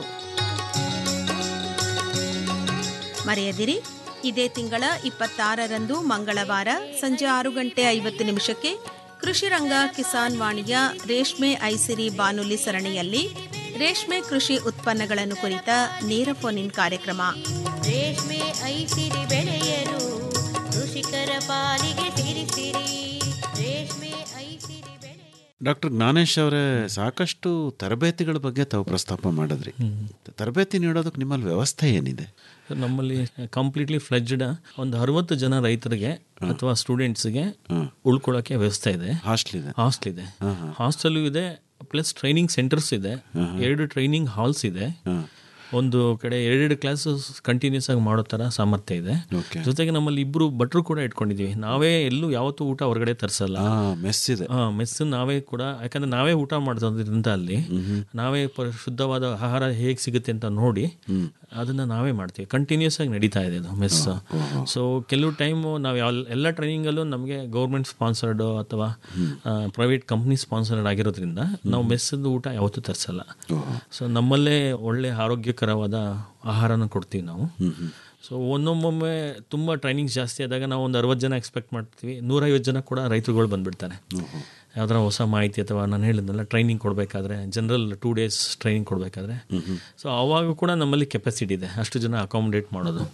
ಮರೆಯದಿರಿ ಇದೇ ತಿಂಗಳ ಇಪ್ಪತ್ತಾರರಂದು ಮಂಗಳವಾರ ಸಂಜೆ ಆರು ಗಂಟೆ ಐವತ್ತು ನಿಮಿಷಕ್ಕೆ ಕೃಷಿ ರಂಗ ಕಿಸಾನ್ ವಾಣಿಯ ರೇಷ್ಮೆ ಐಸಿರಿ ಬಾನುಲಿ ಸರಣಿಯಲ್ಲಿ ರೇಷ್ಮೆ ಕೃಷಿ ಉತ್ಪನ್ನಗಳನ್ನು ಕುರಿತ ನೇರ ಫೋನ್ ಇನ್ ಕಾರ್ಯಕ್ರಮ ರೇಷ್ಮೆ ಐಸಿರಿ ಬೆಳೆಯಲು ಕೃಷಿಕರ ಪಾಲಿಗೆ ಸಿರಿಸಿರಿ ರೇಷ್ಮೆ ಐಸಿರಿ ಡಾಕ್ಟರ್ ಜ್ಞಾನೇಶ್ ಅವರೇ ಸಾಕಷ್ಟು ತರಬೇತಿಗಳ ಬಗ್ಗೆ ತಾವು ಪ್ರಸ್ತಾಪ ಮಾಡಿದ್ರಿ ತರಬೇತಿ ನೀಡೋದಕ್ಕೆ ನಿಮ್ಮಲ್ಲಿ ವ್ಯವಸ್ಥೆ ಏನಿದೆ ನಮ್ಮಲ್ಲಿ ಕಂಪ್ಲೀಟ್ಲಿ ಫ್ಲೆಜ್ಡ್ ಒಂದು ಅರವತ್ತು ಜನ ರೈತರಿಗೆ ಅಥವಾ ಸ್ಟೂಡೆಂಟ್ಸ್ಗೆ ಉಳ್ಕೊಳ್ಳೋಕೆ ವ್ಯವಸ್ಥೆ ಇದೆ ಹಾಸ್ಟೆಲ್ ಇದೆ ಹಾಸ್ಟೆಲ್ ಇದೆ ಹಾಸ್ಟೆಲ್ ಇದೆ ಪ್ಲಸ್ ಟ್ರೈನಿಂಗ್ ಸೆಂಟರ್ಸ್ ಇದೆ ಎರಡು ಟ್ರೈನಿಂಗ್ ಹಾಲ್ಸ್ ಇದೆ ಒಂದು ಕಡೆ ಎರಡೆರಡು ಕ್ಲಾಸ್ ಕಂಟಿನ್ಯೂಸ್ ಆಗಿ ಮಾಡೋ ಥರ ಸಾಮರ್ಥ್ಯ ಇದೆ ಜೊತೆಗೆ ನಮ್ಮಲ್ಲಿ ಇಬ್ರು ಭಟ್ರು ಕೂಡ ಇಟ್ಕೊಂಡಿದೀವಿ ನಾವೇ ಎಲ್ಲೂ ಯಾವತ್ತೂ ಊಟ ಹೊರಗಡೆ ತರಿಸಲ್ಲ ಮೆಸ್ ಇದೆ ಮೆಸ್ ನಾವೇ ಕೂಡ ಯಾಕಂದ್ರೆ ನಾವೇ ಊಟ ಮಾಡೋದ್ರಿಂದ ಅಲ್ಲಿ ನಾವೇ ಪ- ಶುದ್ಧವಾದ ಆಹಾರ ಹೇಗೆ ಸಿಗುತ್ತೆ ಅಂತ ನೋಡಿ ಅದನ್ನ ನಾವೇ ಮಾಡ್ತೀವಿ ಕಂಟಿನ್ಯೂಸ್ ಆಗಿ ನಡೀತಾ ಇದೆ ಅದು ಮೆಸ್ ಸೊ ಕೆಲವು ಟೈಮು ನಾವು ಯಾವ ಎಲ್ಲ ಟ್ರೈನಿಂಗಲ್ಲೂ ನಮಗೆ ಗೌರ್ಮೆಂಟ್ ಸ್ಪಾನ್ಸರ್ಡ್ ಅಥವಾ ಪ್ರೈವೇಟ್ ಕಂಪ್ನಿ ಸ್ಪಾನ್ಸರ್ಡ್ ಆಗಿರೋದ್ರಿಂದ ನಾವು ಮೆಸ್ಸದ್ದು ಊಟ ಯಾವತ್ತೂ ತರಿಸಲ್ಲ ಸೊ ನಮ್ಮಲ್ಲೇ ಒಳ್ಳೆ ಆರೋಗ್ಯಕರವಾದ ಆಹಾರನ ಕೊಡ್ತೀವಿ ನಾವು ಸೊ ಒಂದೊಮ್ಮೊಮ್ಮೆ ತುಂಬ ಟ್ರೈನಿಂಗ್ಸ್ ಜಾಸ್ತಿ ಆದಾಗ ನಾವು ಒಂದು ಅರವತ್ತು ಜನ ಎಕ್ಸ್ಪೆಕ್ಟ್ ಮಾಡ್ತೀವಿ ನೂರೈವತ್ತು ಜನ ಕೂಡ ರೈತರುಗಳು ಬಂದ್ಬಿಡ್ತಾರೆ ಯಾವ್ದಾರ ಹೊಸ ಮಾಹಿತಿ ಅಥವಾ ನಾನು ಹೇಳಿದ್ನಲ್ಲ ಟ್ರೈನಿಂಗ್ ಕೊಡಬೇಕಾದ್ರೆ ಜನರಲ್ ಟೂ ಡೇಸ್ ಟ್ರೈನಿಂಗ್ ಕೊಡಬೇಕಾದ್ರೆ ಸೊ ಅವಾಗ ಕೂಡ ನಮ್ಮಲ್ಲಿ ಕೆಪಾಸಿಟಿ ಇದೆ ಅಷ್ಟು ಜನ ಅಕಾಮಿಡೇಟ್ ಮಾಡೋದು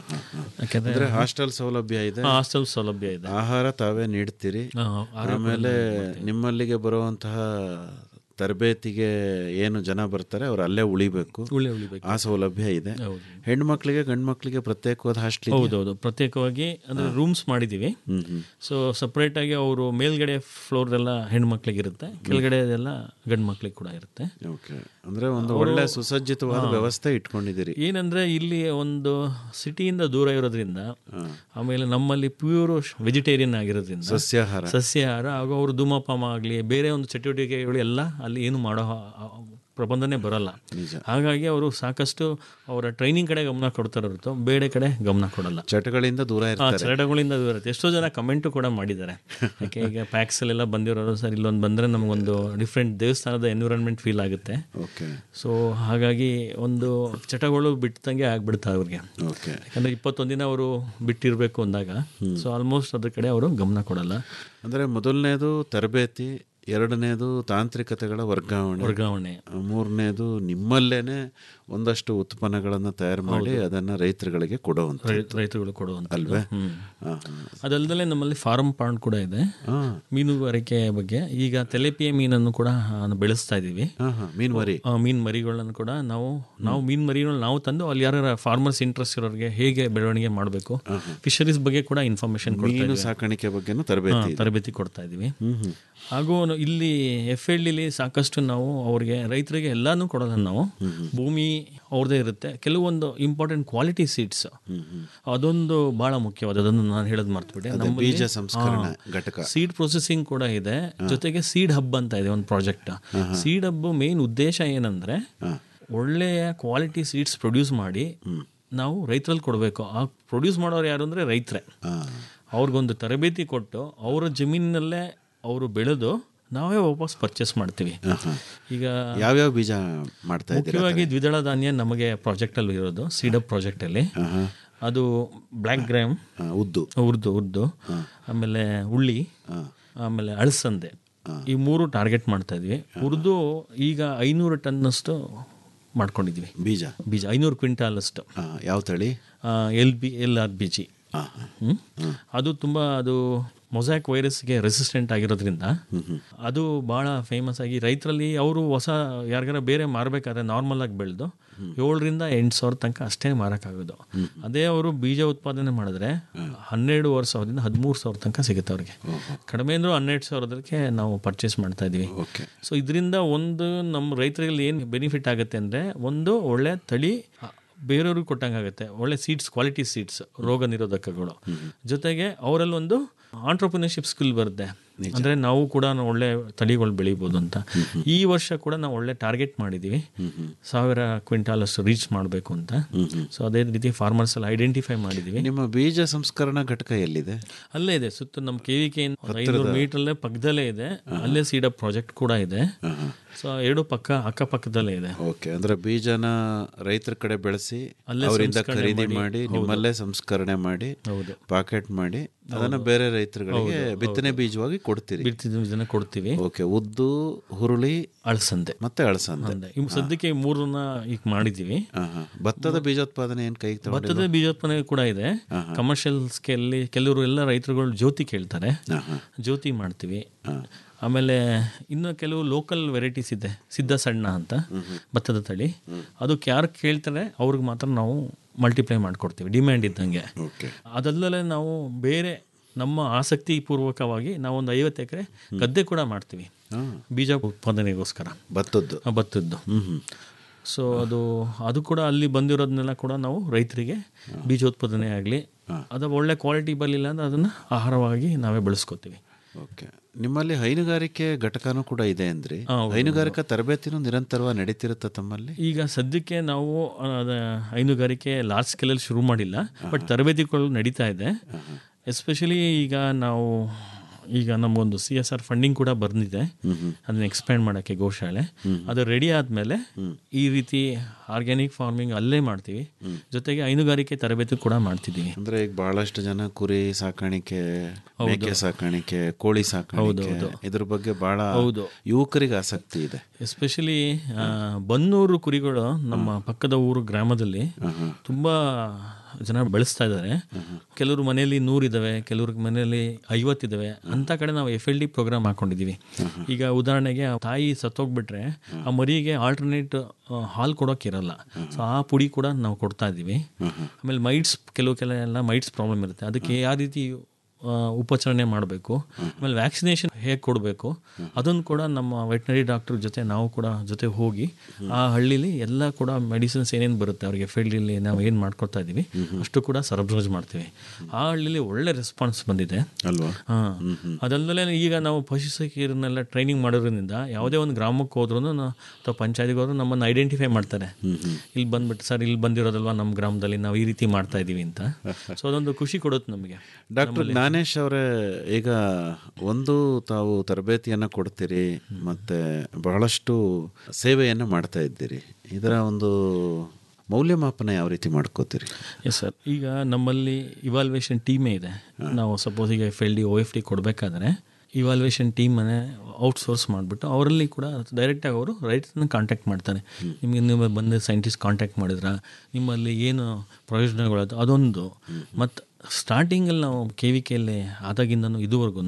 ಅಂದ್ರೆ ಹಾಸ್ಟೆಲ್ ಸೌಲಭ್ಯ ಇದೆ ಹಾಸ್ಟೆಲ್ ಸೌಲಭ್ಯ ಇದೆ ಆಹಾರ ತಾವೇ ನೀಡ್ತೀರಿ ಹಾ, ಆಹಾರ ಆಮೇಲೆ ನಿಮ್ಮಲ್ಲಿಗೆ ಬರುವಂತಹ ತರಬೇತಿಗೆ ಏನು ಜನ ಬರ್ತಾರೆ ಅವ್ರು ಅಲ್ಲೇ ಉಳಿಬೇಕು ಉಳಿ ಉಳಿಬೇಕು ಆ ಸೌಲಭ್ಯ ಇದೆ ಹೌದು. ಹೆಣ್ಮಕ್ಳಿಗೆ ಗಂಡು ಮಕ್ಳಿಗೆ ಪ್ರತ್ಯೇಕವಾದ ಹಾಸ್ಟೆಲ್ ಹೌದೌದು ಪ್ರತ್ಯೇಕವಾಗಿ ಅಂದ್ರೆ ರೂಮ್ಸ್ ಮಾಡಿದ್ದೀವಿ ಸೊ ಸಪ್ರೇಟ್ ಆಗಿ ಅವರು ಮೇಲ್ಗಡೆ ಫ್ಲೋರ್ ಎಲ್ಲ ಹೆಣ್ಮಕ್ಳಿಗೆ ಇರುತ್ತೆ ಕೆಳಗಡೆ ಎಲ್ಲ ಗಂಡು ಮಕ್ಳಿಗೆ ಕೂಡ ಇರುತ್ತೆ ಓಕೆ ಅಂದ್ರೆ ಒಂದು ಅವ್ರು- ಒಳ್ಳೆ ಸುಸಜ್ಜಿತವಾದ ಹಾ. ವ್ಯವಸ್ಥೆ ಇಟ್ಕೊಂಡಿದ್ದೀರಿ ಏನಂದ್ರೆ ಇಲ್ಲಿ ಒಂದು ಸಿಟಿಯಿಂದ ದೂರ ಇರೋದ್ರಿಂದ ಆಮೇಲೆ ನಮ್ಮಲ್ಲಿ ಪ್ಯೂರ್ ವೆಜಿಟೇರಿಯನ್ ಆಗಿರೋದ್ರಿಂದ ಸಸ್ಯಾಹಾರ. ಸಸ್ಯಾಹಾರ ಹಾಗೂ ಅವರು ಧೂಮಪಾನ ಆಗಲಿ ಬೇರೆ ಒಂದು ಚಟುವಟಿಕೆಗಳು ಎಲ್ಲ ಅಲ್ಲಿ ಏನು ಮಾಡೋ ಪ್ರಬಂಧನೆ ಬರಲ್ಲ ಹಾಗಾಗಿ ಅವರು ಸಾಕಷ್ಟು ಅವರ ಟ್ರೈನಿಂಗ್ ಕಡೆ ಗಮನ ಕೊಡ್ತಾರೆ ಹೊರತು ಬೇರೆ ಕಡೆ ಗಮನ ಕೊಡಲ್ಲ ಚಟಗಳಿಂದ ದೂರ ಆ, ಇರ್ತಾರೆ ಚಟಗಳಿಂದ ದೂರ ಇರುತ್ತೆ ಎಷ್ಟೋ ಜನ ಕಮೆಂಟು ಕೂಡ ಮಾಡಿದ್ದಾರೆ ಯಾಕೆ ಈಗ ಪ್ಯಾಕ್ಸಲ್ಲೆಲ್ಲ ಬಂದಿರೋರು ಸರ್ ಇಲ್ಲೊಂದು ಬಂದರೆ ನಮಗೊಂದು ಡಿಫ್ರೆಂಟ್ ದೇವಸ್ಥಾನದ ಎನ್ವಿರಾನ್ಮೆಂಟ್ ಫೀಲ್ ಆಗುತ್ತೆ ಓಕೆ ಸೊ ಹಾಗಾಗಿ ಒಂದು ಚಟಗಳು ಬಿಟ್ಟಂಗೆ ಆಗ್ಬಿಡ್ತಾರೆ ಅವ್ರಿಗೆ ಓಕೆ ಯಾಕಂದ್ರೆ ಇಪ್ಪತ್ತೊಂದು ದಿನ ಅವರು ಬಿಟ್ಟಿರಬೇಕು ಅಂದಾಗ ಸೊ ಆಲ್ಮೋಸ್ಟ್ ಅದ್ರ ಕಡೆ ಅವರು ಗಮನ ಕೊಡಲ್ಲ ಅಂದರೆ ಮೊದಲನೇದು ತರಬೇತಿ ಎರಡನೇದು ತಾಂತ್ರಿಕತೆಗಳ ವರ್ಗಾವಣೆ ವರ್ಗಾವಣೆ. ಮೂರನೇದು ನಿಮ್ಮಲ್ಲೇನೆ ಒಂದಷ್ಟು ಉತ್ಪನ್ನಗಳನ್ನು ತಯಾರು ಮಾಡಿ ಅದನ್ನು ರೈತರುಗಳಿಗೆ ಕೊಡುವಂಥ ರೈ- ರೈತರುಗಳು ಕೊಡುವಂಥ ಅಲ್ವೇ ಹ್ಮ್. ಹಾಂ ಅದಲ್ಲದೆ ನಮ್ಮಲ್ಲಿ ಫಾರಂ ಪಾಂಡ್ ಕೂಡ ಇದೆ ಮೀನುಗಾರಿಕೆ ಬಗ್ಗೆ ಈಗ ತೆಲೆಪಿಯ ಮೀನನ್ನು ಕೂಡ ಆ, ಬೆಳೆಸ್ತಾ ಇದ್ದೀವಿ ಹಾಂ ಹಾಂ ಮೀನು ಮರಿ ಆ, ಮೀನ್ ಮರಿಗಳನ್ನು ಕೂಡ ನಾವು ನಾವು ಮೀನ್ ಮರಿಗಳನ್ನ ನಾವು ತಂದು ಅಲ್ಲಿ ಯಾರ ಫಾರ್ಮರ್ಸ್ ಇಂಟ್ರೆಸ್ಟ್ ಇರೋರಿಗೆ ಹೇಗೆ ಬೆಳವಣಿಗೆ ಮಾಡಬೇಕು ಫಿಶರೀಸ್ ಬಗ್ಗೆ ಕೂಡ ಇನ್ಫಾರ್ಮೇಶನ್ ಕೊಡ್ತಾ ಮೀನು ಇದ್ದೀವಿ. ಸಾಕಾಣಿಕೆ ಬಗ್ಗೆನೂ ಹಾ, ತರಬೇತಿ ಇದೆ. ತರಬೇತಿ ಕೊಡ್ತಾ ಇದೀವಿ ಹ್ಮ್ ಹ್ಮ್. ಹಾಗೂ ನ- ಇಲ್ಲಿ ಎಫ್ ಎಲ್ ಡಿಲಿ ಸಾಕಷ್ಟು ನಾವು ಅವ್ರಿಗೆ ರೈತರಿಗೆ ಎಲ್ಲಾನು ಕೊಡೋಲ್ಲ ನಾವು ಭೂಮಿ ಅವ್ರದೇ ಇರುತ್ತೆ ಕೆಲವೊಂದು ಇಂಪಾರ್ಟೆಂಟ್ ಕ್ವಾಲಿಟಿ ಸೀಡ್ಸ್ ಅದೊಂದು ಬಹಳ ಮುಖ್ಯವಾದ ಅದನ್ನು ನಾನು ಹೇಳೋದು ಮರ್ತ್ಬಿಟ್ಟೆ ಅದೇ ಬೀಜ ಸಂಸ್ಕರಣೆ ಘಟಕ. ಸೀಡ್ ಪ್ರೊಸೆಸಿಂಗ್ ಕೂಡ ಇದೆ ಜೊತೆಗೆ ಸೀಡ್ ಹಬ್ ಅಂತ ಇದೆ ಒಂದು ಪ್ರಾಜೆಕ್ಟ್ ಸೀಡ್ ಹಬ್ ಮೇನ್ ಉದ್ದೇಶ ಏನಂದ್ರೆ ಒಳ್ಳೆಯ ಕ್ವಾಲಿಟಿ ಸೀಡ್ಸ್ ಪ್ರೊಡ್ಯೂಸ್ ಮಾಡಿ ನಾವು ರೈತರಲ್ಲಿ ಕೊಡಬೇಕು ಆ ಪ್ರೊಡ್ಯೂಸ್ ಮಾಡೋರು ಯಾರು ಅಂದರೆ ರೈತರೇ ಅವ್ರಿಗೊಂದು ತರಬೇತಿ ಕೊಟ್ಟು ಅವರ ಜಮೀನಿನಲ್ಲೇ ಅವರು ಬೆಳೆದು ನಾವೇ ವಾಪಸ್ ಪರ್ಚೇಸ್ ಮಾಡ್ತೀವಿ ಈಗ ಯಾವ್ಯಾವ ಬೀಜ ಮಾಡ್ತಾ ಇದ್ದೀರಾ ಮುಖ್ಯವಾಗಿ ದ್ವಿದಳ ಧಾನ್ಯ ನಮಗೆ ಪ್ರಾಜೆಕ್ಟಲ್ಲಿ ಇರೋದು ಸೀಡಪ್ ಪ್ರಾಜೆಕ್ಟಲ್ಲಿ ಅದು ಬ್ಲ್ಯಾಕ್ ಗ್ರಾಮ್ ಉದ್ದು ಉರ್ದು ಉರ್ದು ಆಮೇಲೆ ಉಳ್ಳಿ ಆಮೇಲೆ ಅಳಸಂದೆ ಈ ಮೂರು ಟಾರ್ಗೆಟ್ ಮಾಡ್ತಾ ಇದ್ವಿ ಉರ್ದು ಈಗ ಐನೂರು ಟನ್ನಷ್ಟು ಮಾಡ್ಕೊಂಡಿದ್ವಿ ಬೀಜ ಬೀಜ ಐನೂರು ಕ್ವಿಂಟಾಲ್ ಅಷ್ಟು ಯಾವ ತಳಿ L B L R B G ಅದು ತುಂಬ ಅದು ಮೊಸಾಕ್ ವೈರಸ್ಗೆ ರೆಸಿಸ್ಟೆಂಟ್ ಆಗಿರೋದ್ರಿಂದ ಅದು ಭಾಳ ಫೇಮಸ್ ಆಗಿ ರೈತರಲ್ಲಿ ಅವರು ಹೊಸ ಯಾರಿಗಾರ ಬೇರೆ ಮಾರಬೇಕಾದ್ರೆ ನಾರ್ಮಲ್ ಆಗಿ ಬೆಳೆದು ಏಳರಿಂದ ಎಂಟು ಸಾವಿರ ತನಕ ಅಷ್ಟೇ ಮಾರೋಕ್ಕಾಗೋದು ಅದೇ ಅವರು ಬೀಜ ಉತ್ಪಾದನೆ ಮಾಡಿದ್ರೆ ಹನ್ನೆರಡುವರೆ ಸಾವಿರದಿಂದ ಹದಿಮೂರು ಸಾವಿರ ತನಕ ಸಿಗುತ್ತೆ ಅವ್ರಿಗೆ ಕಡಿಮೆ ಅಂದರೂ ಹನ್ನೆರಡು ಸಾವಿರದಕ್ಕೆ ನಾವು ಪರ್ಚೇಸ್ ಮಾಡ್ತಾ ಇದೀವಿ ಸೊ ಇದರಿಂದ ಒಂದು ನಮ್ಮ ರೈತರಲ್ಲಿ ಏನು ಬೆನಿಫಿಟ್ ಆಗುತ್ತೆ ಅಂದರೆ ಒಂದು ಒಳ್ಳೆ ತಳಿ ಬೇರೆಯವ್ರಿಗೆ ಕೊಟ್ಟಂಗಾಗುತ್ತೆ ಒಳ್ಳೆ ಸೀಡ್ಸ್ ಕ್ವಾಲಿಟಿ ಸೀಡ್ಸ್ ರೋಗ ನಿರೋಧಕಗಳು ಜೊತೆಗೆ ಅವರಲ್ಲಿ ಒಂದು ಆಂಟ್ರಪ್ರಿನರ್ಶಿಪ್ ಸ್ಕಿಲ್ ಬರುತ್ತೆ ಅಂದ್ರೆ ನಾವು ಕೂಡ ಒಳ್ಳೆ ತಳಿಗಳು ಬೆಳಿಬೋದು ಅಂತ ಈ ವರ್ಷ ಕೂಡ ನಾವು ಒಳ್ಳೆ ಟಾರ್ಗೆಟ್ ಮಾಡಿದೀವಿ ಸಾವಿರ ಕ್ವಿಂಟಾಲ್ ಅಷ್ಟು ರೀಚ್ ಮಾಡಬೇಕು ಅಂತ ಸೊ ಅದೇ ರೀತಿ ಫಾರ್ಮರ್ಸ್ ಎಲ್ಲ ಐಡೆಂಟಿಫೈ ಮಾಡಿದೀವಿ ನಿಮ್ಮ ಬೀಜ ಸಂಸ್ಕರಣಾ ಘಟಕ ಎಲ್ಲಿದೆ ಅಲ್ಲೇ ಇದೆ ಸುತ್ತ ನಮ್ಮ ಕೆ ವಿ ಕೆ ಐನೂರು ಮೀಟರ್ಲ್ಲೇ ಪಕ್ಕದಲ್ಲೇ ಇದೆ ಅಲ್ಲೇ ಸೀಡಪ್ ಪ್ರಾಜೆಕ್ಟ್ ಕೂಡ ಇದೆ ಸೊ ಎರಡು ಪಕ್ಕ ಅಕ್ಕಪಕ್ಕದಲ್ಲೇ ಇದೆ ಓಕೆ ಅಂದ್ರೆ ಬೀಜನ ರೈತರ ಕಡೆ ಬೆಳೆಸಿ ಅಲ್ಲೇ ಅವರಿಂದ ಸಂಸ್ಕರಣೆ ಖರೀದಿ ಮಾಡಿ, ಮಾಡಿ ಹೌದು. ನಿಮ್ಮಲ್ಲೇ ಸಂಸ್ಕರಣೆ ಮಾಡಿ ಹೌದು. ಪಾಕೆಟ್ ಮಾಡಿ ಅದನ್ನ ಬೇರೆ ರೈತರುಗಳಿಗೆ ಹೌದು, ಬಿತ್ತನೆ ಬೀಜವಾಗಿ ಕೊಡ್ತೀರಿ ಬಿತ್ತಿದ ಬೀಜನ ಕೊಡ್ತೀವಿ ಓಕೆ ಉದ್ದು ಹುರುಳಿ ಅಳಸಂದೆ ಮತ್ತೆ ಅಳಸಂದೆ ಇವು ಸದ್ಯಕ್ಕೆ ಈ ಮೂರನ್ನ ಈಗ ಮಾಡಿದ್ದೀವಿ ಹಾ, ಹಾ. ಭತ್ತದ ಬೀಜೋತ್ಪಾದನೆ ಏನ್ ಕೈಗೆ ತಗೊಂಡಿಲ್ವಾ? ಭತ್ತದ ಬೀಜೋತ್ಪಾದನೆ ಕೂಡ ಇದೆ ಕಮರ್ಷಿಯಲ್ ಸ್ಕೇಲಿ ಕೆಲವರು ಎಲ್ಲ ರೈತರುಗಳು ಜ್ಯೋತಿ ಕೇಳ್ತಾರೆ ಜ್ಯೋತಿ ಮಾಡ್ತೀವಿ ಆಮೇಲೆ ಇನ್ನು ಕೆಲವು ಲೋಕಲ್ ವೆರೈಟೀಸ್ ಇದೆ ಸಿದ್ಧ ಸಣ್ಣ ಅಂತ ಭತ್ತದ ತಳಿ ಅದಕ್ಕೆ ಯಾರು ಕೇಳ್ತಾರೆ ಅವ್ರಿಗೆ ಮಾತ್ರ ನಾವು ಮಲ್ಟಿಪ್ಲೈ ಮಾಡಿಕೊಡ್ತೀವಿ ಡಿಮ್ಯಾಂಡ್ ಇದ್ದಂಗೆ ಅದಲ್ಲದೆ ನಾವು ಬೇರೆ ನಮ್ಮ ಆಸಕ್ತಿ ಪೂರ್ವಕವಾಗಿ ನಾವೊಂದು ಐವತ್ತು ಎಕರೆ ಗದ್ದೆ ಕೂಡ ಮಾಡ್ತೀವಿ ಬೀಜ ಉತ್ಪಾದನೆಗೋಸ್ಕರ ಭತ್ತದ್ದು ಆ, ಭತ್ತದ್ದು ಸೊ ಅದು ಅದು ಕೂಡ ಅಲ್ಲಿ ಬಂದಿರೋದನ್ನೆಲ್ಲ ಕೂಡ ನಾವು ರೈತರಿಗೆ ಬೀಜೋತ್ಪಾದನೆ ಆಗಲಿ ಅದು ಒಳ್ಳೆ ಕ್ವಾಲಿಟಿ ಬರಲಿಲ್ಲ ಅಂದ್ರೆ ಅದನ್ನು ಆಹಾರವಾಗಿ ನಾವೇ ಬೆಳೆಸ್ಕೋತೀವಿ ಓಕೆ ನಿಮ್ಮಲ್ಲಿ ಹೈನುಗಾರಿಕೆ ಘಟಕನೂ ಕೂಡ ಇದೆ ಅಂದ್ರಿ ಹಾ, ಹೌದು. ಹೈನುಗಾರಿಕಾ ತರಬೇತಿನೂ ನಿರಂತರವಾಗಿ ನಡೀತಿರುತ್ತ ತಮ್ಮಲ್ಲಿ ಈಗ ಸದ್ಯಕ್ಕೆ ನಾವು ಆ, ಅದ ಹೈನುಗಾರಿಕೆ ಲಾರ್ಜ್ ಸ್ಕೇಲಲ್ಲಿ ಶುರು ಮಾಡಿಲ್ಲ ಬಟ್ ತರಬೇತಿಗಳು ನಡೀತಾ ಇದೆ ಎಸ್ಪೆಷಲಿ ಈಗ ನಾವು ಈಗ ನಮಗೊಂದು ಸಿ ಎಸ್ ಆರ್ ಫಂಡಿಂಗ್ ಕೂಡ ಬಂದಿದೆ ಅದನ್ನ ಎಕ್ಸ್ಪ್ಯಾಂಡ್ ಮಾಡೋಕ್ಕೆ ಗೋಶಾಲೆ ಅದು ರೆಡಿ ಆದಮೇಲೆ ಈ ರೀತಿ ಆರ್ಗ್ಯಾನಿಕ್ ಫಾರ್ಮಿಂಗ್ ಅಲ್ಲೇ ಮಾಡ್ತೀವಿ ಜೊತೆಗೆ ಹೈನುಗಾರಿಕೆ ತರಬೇತಿ ಕೂಡ ಮಾಡ್ತಿದ್ದೀವಿ ಅಂದ್ರೆ ಈಗ ಬಹಳಷ್ಟು ಜನ ಕುರಿ ಸಾಕಾಣಿಕೆ ಹೌದು. ಮೇಕೆ ಸಾಕಾಣಿಕೆ ಕೋಳಿ ಸಾಕಾಣಿಕೆ ಹೌದು. ಇದ್ರ ಬಗ್ಗೆ ಬಹಳ ಹೌದು. ಯುವಕರಿಗೆ ಆಸಕ್ತಿ ಇದೆ ಎಸ್ಪೆಷಲಿ ಬನ್ನೂರು ಕುರಿಗಳು ನಮ್ಮ ಪಕ್ಕದ ಊರು ಗ್ರಾಮದಲ್ಲಿ ತುಂಬಾ ಜನ ಬೆಳೆಸ್ತಾ ಇದ್ದಾರೆ ಕೆಲವರು ಮನೆಯಲ್ಲಿ ನೂರಿದ್ದಾವೆ ಕೆಲವ್ರ ಮನೆಯಲ್ಲಿ ಐವತ್ತಿದ್ದಾವೆ ಅಂತ ಕಡೆ ನಾವು ಎಫ್ ಎಲ್ ಡಿ ಪ್ರೋಗ್ರಾಮ್ ಹಾಕೊಂಡಿದ್ದೀವಿ ಈಗ ಉದಾಹರಣೆಗೆ ಆ ತಾಯಿ ಸತ್ತೋಗ್ಬಿಟ್ರೆ ಆ ಮರಿಗೆ ಆಲ್ಟರ್ನೇಟ್ ಹಾಲು ಕೊಡೋಕ್ಕಿರಲ್ಲ ಸೊ ಆ ಪುಡಿ ಕೂಡ ನಾವು ಕೊಡ್ತಾ ಇದ್ದೀವಿ ಆಮೇಲೆ ಮೈಟ್ಸ್ ಕೆಲವು ಕೆಲ ಎಲ್ಲ ಮೈಟ್ಸ್ ಪ್ರಾಬ್ಲಮ್ ಇರುತ್ತೆ ಅದಕ್ಕೆ ಯಾವ ರೀತಿ ಆ, ಉಪಚರಣೆ ಮಾಡಬೇಕು ಆಮೇಲೆ ವ್ಯಾಕ್ಸಿನೇಷನ್ ಹೇಗೆ ಕೊಡಬೇಕು ಅದನ್ನು ಕೂಡ ನಮ್ಮ ವೆಟನರಿ ಡಾಕ್ಟರ್ ಜೊತೆ ನಾವು ಕೂಡ ಜೊತೆ ಹೋಗಿ ಆ ಹಳ್ಳಿಲಿ ಎಲ್ಲ ಕೂಡ ಮೆಡಿಸಿನ್ಸ್ ಏನೇನು ಬರುತ್ತೆ ಅವರಿಗೆ ಫೀಲ್ಡಲ್ಲಿ ನಾವು ಏನು ಮಾಡ್ಕೊಡ್ತಾ ಇದ್ದೀವಿ ಅಷ್ಟು ಕೂಡ ಸರಬರಾಜು ಮಾಡ್ತೀವಿ ಆ ಹಳ್ಳಿಲಿ ಒಳ್ಳೆ ರೆಸ್ಪಾನ್ಸ್ ಬಂದಿದೆ ಅಲ್ವಾ ಹಾಂ ಅದಲ್ಲದೆ ಈಗ ನಾವು ಪಶುಸಖಿಯರನ್ನೆಲ್ಲ ಟ್ರೈನಿಂಗ್ ಮಾಡೋದ್ರಿಂದ ಯಾವುದೇ ಒಂದು ಗ್ರಾಮಕ್ಕೆ ಹೋದ್ರೂ ಅಥವಾ ಪಂಚಾಯತಿಗೆ ಹೋದ್ರೂ ನಮ್ಮನ್ನು ಐಡೆಂಟಿಫೈ ಮಾಡ್ತಾರೆ ಇಲ್ಲಿ ಬಂದ್ಬಿಟ್ಟು ಸರ್ ಇಲ್ಲಿ ಬಂದಿರೋದಲ್ವಾ ನಮ್ಮ ಗ್ರಾಮದಲ್ಲಿ ನಾವು ಈ ರೀತಿ ಮಾಡ್ತಾ ಇದ್ದೀವಿ ಅಂತ ಸೊ ಅದೊಂದು ಖುಷಿ ಕೊಡುತ್ತೆ ನಮಗೆ ಡಾಕ್ಟರ್ ಜ್ಞಾನೇಶ್ ಅವರೇ ಈಗ ಒಂದು ತಾವು ತರಬೇತಿಯನ್ನು ಕೊಡ್ತೀರಿ ಮತ್ತು ಬಹಳಷ್ಟು ಸೇವೆಯನ್ನು ಮಾಡ್ತಾ ಇದ್ದೀರಿ ಇದರ ಒಂದು ಮೌಲ್ಯಮಾಪನ ಯಾವ ರೀತಿ ಮಾಡ್ಕೋತೀರಿ ಎಸ್ ಸರ್ ಈಗ ನಮ್ಮಲ್ಲಿ ಇವಾಲ್ವೇಷನ್ ಟೀಮೇ ಇದೆ ನಾವು ಸಪೋಸ್ ಈಗ F L D O F D ಕೊಡಬೇಕಾದ್ರೆ ಇವಾಲ್ವೇಷನ್ ಟೀಮನ್ನೇ ಔಟ್ಸೋರ್ಸ್ ಮಾಡಿಬಿಟ್ಟು ಅವರಲ್ಲಿ ಕೂಡ ಡೈರೆಕ್ಟಾಗಿ ಅವರು ರೈತರನ್ನ ಕಾಂಟ್ಯಾಕ್ಟ್ ಮಾಡ್ತಾರೆ ನಿಮಗೆ ನೀವು ಬಂದು ಸೈಂಟಿಸ್ಟ್ ಕಾಂಟ್ಯಾಕ್ಟ್ ಮಾಡಿದ್ರ ನಿಮ್ಮಲ್ಲಿ ಏನು ಪ್ರಯೋಜನಗಳು ಅದು ಅದೊಂದು ಮತ್ತು ಸ್ಟಾರ್ಟಿಂಗಲ್ಲಿ ನಾವು ಕೆ ವಿ ಕೆಯಲ್ಲಿ ಆದಾಗಿಂದನೂ ಇದುವರೆಗೂ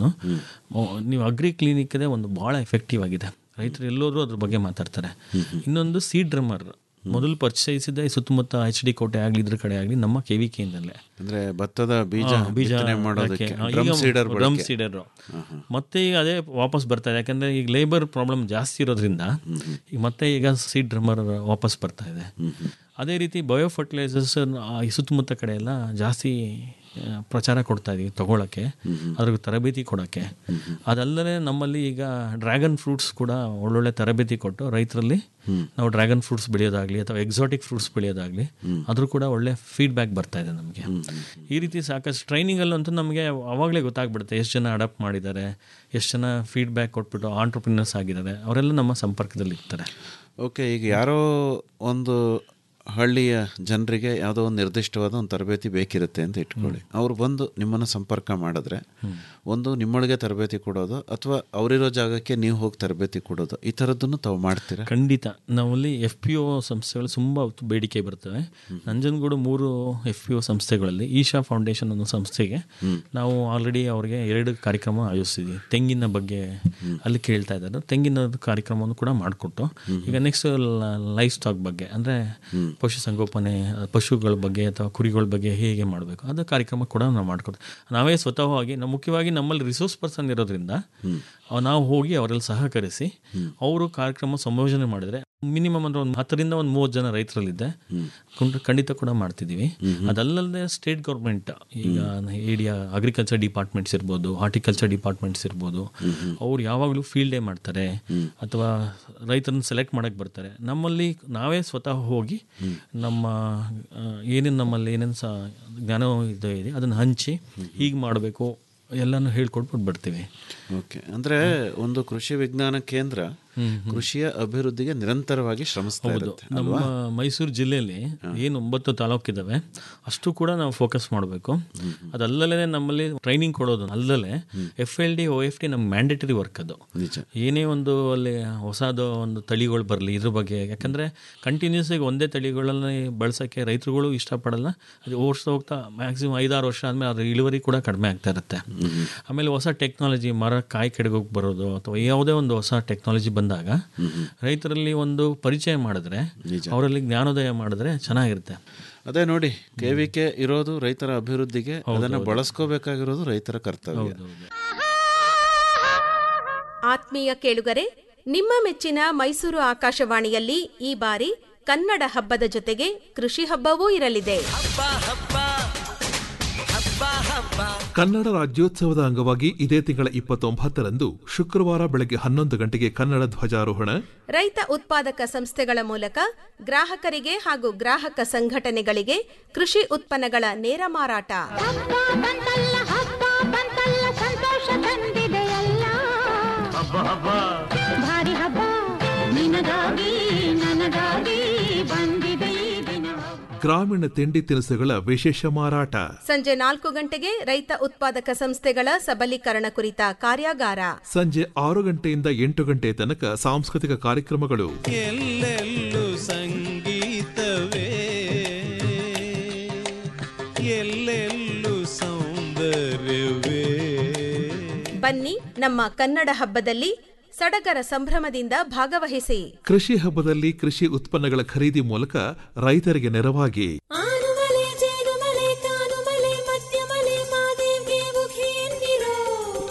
ನೀವು ಅಗ್ರಿ ಕ್ಲಿನಿಕ್ದೇ ಒಂದು ಭಾಳ ಎಫೆಕ್ಟಿವ್ ಆಗಿದೆ ರೈತರು ಎಲ್ಲರೂ ಅದ್ರ ಬಗ್ಗೆ ಮಾತಾಡ್ತಾರೆ ಇನ್ನೊಂದು ಸೀಡ್ ಡ್ರಮ್ಮರ್ ಮೊದಲು ಪರಿಚಯಿಸಿದ ಈ ಸುತ್ತಮುತ್ತ ಎಚ್ ಡಿ ಕೋಟೆ ಆಗಲಿ ಇದ್ರ ಕಡೆ ಆಗಲಿ ನಮ್ಮ ಕೆ ವಿ ಕೆಯಿಂದಲೇ ಅಂದ್ರೆ ಭತ್ತದ ಬೀಜ ಹಾ, ಬೀಜ ಬಿತ್ತನೆ ಮಾಡೋದಕ್ಕೆ ಹಾಕಿ, ಡ್ರಮ್ ಈಗ ಸೀಡರ್ ಡ್ರಮ್ ಸೀಡರ್ ಮತ್ತೆ ಈಗ ಅದೇ ವಾಪಸ್ ಬರ್ತಾ ಇದೆ ಯಾಕಂದ್ರೆ ಈಗ ಲೇಬರ್ ಪ್ರಾಬ್ಲಮ್ ಜಾಸ್ತಿ ಇರೋದ್ರಿಂದ ಈಗ ಮತ್ತೆ ಈಗ ಸೀಡ್ ಡ್ರಮ್ಮರ್ ವಾಪಸ್ ಬರ್ತಾ ಇದೆ ಅದೇ ರೀತಿ ಬಯೋ ಫರ್ಟಿಲೈಸರ್ಸ್ ಈ ಸುತ್ತಮುತ್ತ ಕಡೆ ಎಲ್ಲ ಜಾಸ್ತಿ ಆ, ಪ್ರಚಾರ ಕೊಡ್ತಾ ಇದೀವಿ ತಗೊಳಕ್ಕೆ ಅದ್ರ ತರಬೇತಿ ಕೊಡೋಕ್ಕೆ ಅದಲ್ಲದೆ ನಮ್ಮಲ್ಲಿ ಈಗ ಡ್ರ್ಯಾಗನ್ ಫ್ರೂಟ್ಸ್ ಕೂಡ ಒಳ್ಳೊಳ್ಳೆ ತರಬೇತಿ ಕೊಟ್ಟು ರೈತರಲ್ಲಿ ನಾವು ಡ್ರ್ಯಾಗನ್ ಫ್ರೂಟ್ಸ್ ಬೆಳೆಯೋದಾಗ್ಲಿ ಅಥವಾ ಎಕ್ಸಾಟಿಕ್ ಫ್ರೂಟ್ಸ್ ಬೆಳೆಯೋದಾಗ್ಲಿ ಅದ್ರ ಕೂಡ ಒಳ್ಳೆ ಫೀಡ್ಬ್ಯಾಕ್ ಬರ್ತಾ ಇದೆ ನಮಗೆ ಈ ರೀತಿ ಸಾಕಷ್ಟು ಟ್ರೈನಿಂಗಲ್ಲಂತೂ ನಮಗೆ ಅವಾಗಲೇ ಗೊತ್ತಾಗ್ಬಿಡುತ್ತೆ ಎಷ್ಟು ಜನ ಅಡಾಪ್ಟ್ ಮಾಡಿದ್ದಾರೆ ಎಷ್ಟು ಜನ ಫೀಡ್ಬ್ಯಾಕ್ ಕೊಟ್ಬಿಟ್ಟು ಆಂಟ್ರಪ್ರಿನರ್ಸ್ ಆಗಿದ್ದಾರೆ ಅವರೆಲ್ಲ ನಮ್ಮ ಸಂಪರ್ಕದಲ್ಲಿ ಇರ್ತಾರೆ ಓಕೆ ಈಗ ಯಾರೋ ಒಂದು ಹಳ್ಳಿಯ ಜನರಿಗೆ ಯಾವುದೋ ಒಂದು ನಿರ್ದಿಷ್ಟವಾದ ಒಂದು ತರಬೇತಿ ಬೇಕಿರುತ್ತೆ ಅಂತ ಇಟ್ಕೊಳ್ಳಿ ಅವ್ರು ಬಂದು ನಿಮ್ಮನ್ನು ಸಂಪರ್ಕ ಮಾಡಿದ್ರೆ ಒಂದು ನಿಮ್ಮೊಳಗೆ ತರಬೇತಿ ಕೊಡೋದು ಅಥವಾ ಅವರಿರೋ ಜಾಗಕ್ಕೆ ನೀವು ಹೋಗಿ ತರಬೇತಿ ಕೊಡೋದು ಈ ಥರದ್ದನ್ನು ತಾವು ಮಾಡ್ತೀರಾ ಖಂಡಿತ ನಾವಲ್ಲಿ ಎಫ್ ಪಿ ಒ ಸಂಸ್ಥೆಗಳು ತುಂಬ ಬೇಡಿಕೆ ಬರ್ತವೆ ನಂಜನಗೂಡು ಮೂರು ಎಫ್ ಪಿ ಒ ಸಂಸ್ಥೆಗಳಲ್ಲಿ ಈಶಾ ಫೌಂಡೇಶನ್ ಅನ್ನೋ ಸಂಸ್ಥೆಗೆ ನಾವು ಆಲ್ರೆಡಿ ಅವರಿಗೆ ಎರಡು ಕಾರ್ಯಕ್ರಮ ಆಯೋಜಿಸಿದ್ವಿ ತೆಂಗಿನ ಬಗ್ಗೆ ಅಲ್ಲಿ ಕೇಳ್ತಾ ಇದ್ದಾರೆ ತೆಂಗಿನ ಕಾರ್ಯಕ್ರಮವನ್ನು ಕೂಡ ಮಾಡಿಕೊಟ್ಟು ಈಗ ನೆಕ್ಸ್ಟ್ ಲೈಫ್ ಸ್ಟಾಕ್ ಬಗ್ಗೆ ಅಂದರೆ ಪಶುಸಂಗೋಪನೆ ಪಶುಗಳ ಬಗ್ಗೆ ಅಥವಾ ಕುರಿಗಳ ಬಗ್ಗೆ ಹೇಗೆ ಮಾಡಬೇಕು ಅದು ಕಾರ್ಯಕ್ರಮ ಕೂಡ ನಾವು ಮಾಡ್ಕೊಡ್ತೀವಿ ನಾವೇ ಸ್ವತಃವಾಗಿ ನಾವು ಮುಖ್ಯವಾಗಿ ನಮ್ಮಲ್ಲಿ ರಿಸೋರ್ಸ್ ಪರ್ಸನ್ ಇರೋದ್ರಿಂದ ಅವ್ ನಾವು ಹೋಗಿ ಅವರಲ್ಲಿ ಸಹಕರಿಸಿ ಅವರು ಕಾರ್ಯಕ್ರಮ ಸಂಯೋಜನೆ ಮಾಡಿದ್ರೆ ಮಿನಿಮಮ್ ಅಂದ್ರೆ ಒಂದು ಹತ್ತರಿಂದ ಒಂದು ಮೂವತ್ತು ಜನ ರೈತರಲ್ಲಿದ್ದೆ ಕುಂಡ್- ಖಂಡಿತ ಕೂಡ ಮಾಡ್ತಿದ್ದೀವಿ ಅದಲ್ಲದೆ ಸ್ಟೇಟ್ ಗೌರ್ಮೆಂಟ್ ಈಗ ಏರಿಯಾ ಅಗ್ರಿಕಲ್ಚರ್ ಡಿಪಾರ್ಟ್ಮೆಂಟ್ಸ್ ಇರ್ಬೋದು ಹಾರ್ಟಿಕಲ್ಚರ್ ಡಿಪಾರ್ಟ್ಮೆಂಟ್ಸ್ ಇರ್ಬೋದು ಅವ್ರು ಯಾವಾಗಲೂ ಫೀಲ್ಡ್ ಡೇ ಮಾಡ್ತಾರೆ ಅಥವಾ ರೈತರನ್ನ ಸೆಲೆಕ್ಟ್ ಮಾಡಕ್ಕೆ ಬರ್ತಾರೆ ನಮ್ಮಲ್ಲಿ ನಾವೇ ಸ್ವತಃ ಹೋಗಿ ನಮ್ಮ ಏನೇನು ನಮ್ಮಲ್ಲಿ ಏನೇನು ಸಹ ಜ್ಞಾನ ಇದು ಇದೆ ಅದನ್ನು ಹಂಚಿ ಹೀಗೆ ಮಾಡಬೇಕು ಎಲ್ಲನೂ ಹೇಳ್ಕೊಟ್ಬಿಟ್ಟು ಬರ್ತೀವಿ ಓಕೆ ಅಂದ್ರೆ ಒಂದು ಕೃಷಿ ವಿಜ್ಞಾನ ಕೇಂದ್ರ ಕೃಷಿಯ ಅಭಿವೃದ್ಧಿಗೆ ನಿರಂತರವಾಗಿ ಶ್ರಮಿಸ್ತಾ ಹೌದು ಇರುತ್ತೆ ನಮ್ಮ ಅಲ್ವಾ ಮೈಸೂರು ಜಿಲ್ಲೆಯಲ್ಲಿ ಏನು ಒಂಬತ್ತು ತಾಲೂಕಿದ್ದಾವೆ ಅಷ್ಟು ಕೂಡ ನಾವು ಫೋಕಸ್ ಮಾಡಬೇಕು ಅದಲ್ಲದೆ ನಮ್ಮಲ್ಲಿ ಟ್ರೈನಿಂಗ್ ಕೊಡೋದು ಅಲ್ಲದೆ F L D O F D ನಮ್ಮ ಮ್ಯಾಂಡೇಟರಿ ವರ್ಕ್ ಅದು ನಿಜ ಏನೇ ಒಂದು ಅಲ್ಲಿ ಹೊಸದು ಒಂದು ತಳಿಗಳು ಬರಲಿ ಇದ್ರ ಬಗ್ಗೆ ಯಾಕಂದರೆ ಕಂಟಿನ್ಯೂಸ್ ಆಗಿ ಒಂದೇ ತಳಿಗಳಲ್ಲಿ ಬಳಸೋಕ್ಕೆ ರೈತರುಗಳು ಇಷ್ಟಪಡಲ್ಲ ಅದು ಓಡಿಸ್ತಾ ಹೋಗ್ತಾ ಮ್ಯಾಕ್ಸಿಮಮ್ ಐದಾರು ವರ್ಷ ಆದಮೇಲೆ ಅದ್ರ ಇಳುವರಿ ಕೂಡ ಕಡಿಮೆ ಆಗ್ತಾ ಇರುತ್ತೆ ಆಮೇಲೆ ಹೊಸ ಟೆಕ್ನಾಲಜಿ ಮರ ಕಾಯಿ ಕೆಡಗೋಗಿ ಬರೋದು ಅಥವಾ ಯಾವುದೇ ಒಂದು ಹೊಸ ಟೆಕ್ನಾಲಜಿ ಬಂದಾಗ ರೈತರಲ್ಲಿ ಒಂದು ಪರಿಚಯ ಮಾಡಿದ್ರೆ ಅವರಲ್ಲಿ ಜ್ಞಾನೋದಯ ಮಾಡಿದ್ರೆ ಚೆನ್ನಾಗಿರುತ್ತೆ ಅದೇ ನೋಡಿ ಕೆವಿಕೆ ಇರೋದು ರೈತರ ಅಭಿವೃದ್ಧಿಗೆ ಅದನ್ನ ಬಳಸ್ಕೋಬೇಕಾಗಿರೋದು ರೈತರ ಕರ್ತವ್ಯ ಆತ್ಮೀಯ ಕೇಳುಗರೆ ನಿಮ್ಮ ಮೆಚ್ಚಿನ ಮೈಸೂರು ಆಕಾಶವಾಣಿಯಲ್ಲಿ ಈ ಬಾರಿ ಕನ್ನಡ ಹಬ್ಬದ ಜೊತೆಗೆ ಕೃಷಿ ಹಬ್ಬವೂ ಇರಲಿದೆ ಕನ್ನಡ ರಾಜ್ಯೋತ್ಸವದ ಅಂಗವಾಗಿ ಇದೇ ತಿಂಗಳ ಇಪ್ಪತ್ತೊಂಬತ್ತರಂದು ಶುಕ್ರವಾರ ಬೆಳಗ್ಗೆ ಹನ್ನೊಂದು ಗಂಟೆಗೆ ಕನ್ನಡ ಧ್ವಜಾರೋಹಣ ರೈತ ಉತ್ಪಾದಕ ಸಂಸ್ಥೆಗಳ ಮೂಲಕ ಗ್ರಾಹಕರಿಗೆ ಹಾಗೂ ಗ್ರಾಹಕ ಸಂಘಟನೆಗಳಿಗೆ ಕೃಷಿ ಉತ್ಪನ್ನಗಳ ನೇರ ಮಾರಾಟ ಸಂತೋಷ ತಂದಿದೆಯಲ್ಲ ಭಾರಿ ಹಬ್ಬ ನಿನಗಾಗಿ ನನಗಾಗಿ ಬಂದಿದೆ ಈ ದಿನ ಗ್ರಾಮೀಣ ತಿಂಡಿ ತಿನಿಸುಗಳ ವಿಶೇಷ ಮಾರಾಟ ಸಂಜೆ ನಾಲ್ಕು ಗಂಟೆಗೆ ರೈತ ಉತ್ಪಾದಕ ಸಂಸ್ಥೆಗಳ ಸಬಲೀಕರಣ ಕುರಿತ ಕಾರ್ಯಾಗಾರ ಸಂಜೆ ಆರು ಗಂಟೆಯಿಂದ ಎಂಟು ಗಂಟೆ ತನಕ ಸಾಂಸ್ಕೃತಿಕ ಕಾರ್ಯಕ್ರಮಗಳು ಎಲ್ಲೆಲ್ಲೂ ಸಂಗೀತವೇ ಎಲ್ಲೆಲ್ಲೂ ಸೌಂದರ್ಯವೇ ಬನ್ನಿ ನಮ್ಮ ಕನ್ನಡ ಹಬ್ಬದಲ್ಲಿ ಸಡಗರ ಸಂಭ್ರಮದಿಂದ ಭಾಗವಹಿಸಿ ಕೃಷಿ ಹಬ್ಬದಲ್ಲಿ ಕೃಷಿ ಉತ್ಪನ್ನಗಳ ಖರೀದಿ ಮೂಲಕ ರೈತರಿಗೆ ನೆರವಾಗಿ ಆನುಮಲೆ ಜೇನುಮಲೆ ಕಾನುಮಲೆ ಮದ್ಯಮಲೆ ಮಾದೇವ್ಗೆ ಉಘೇನ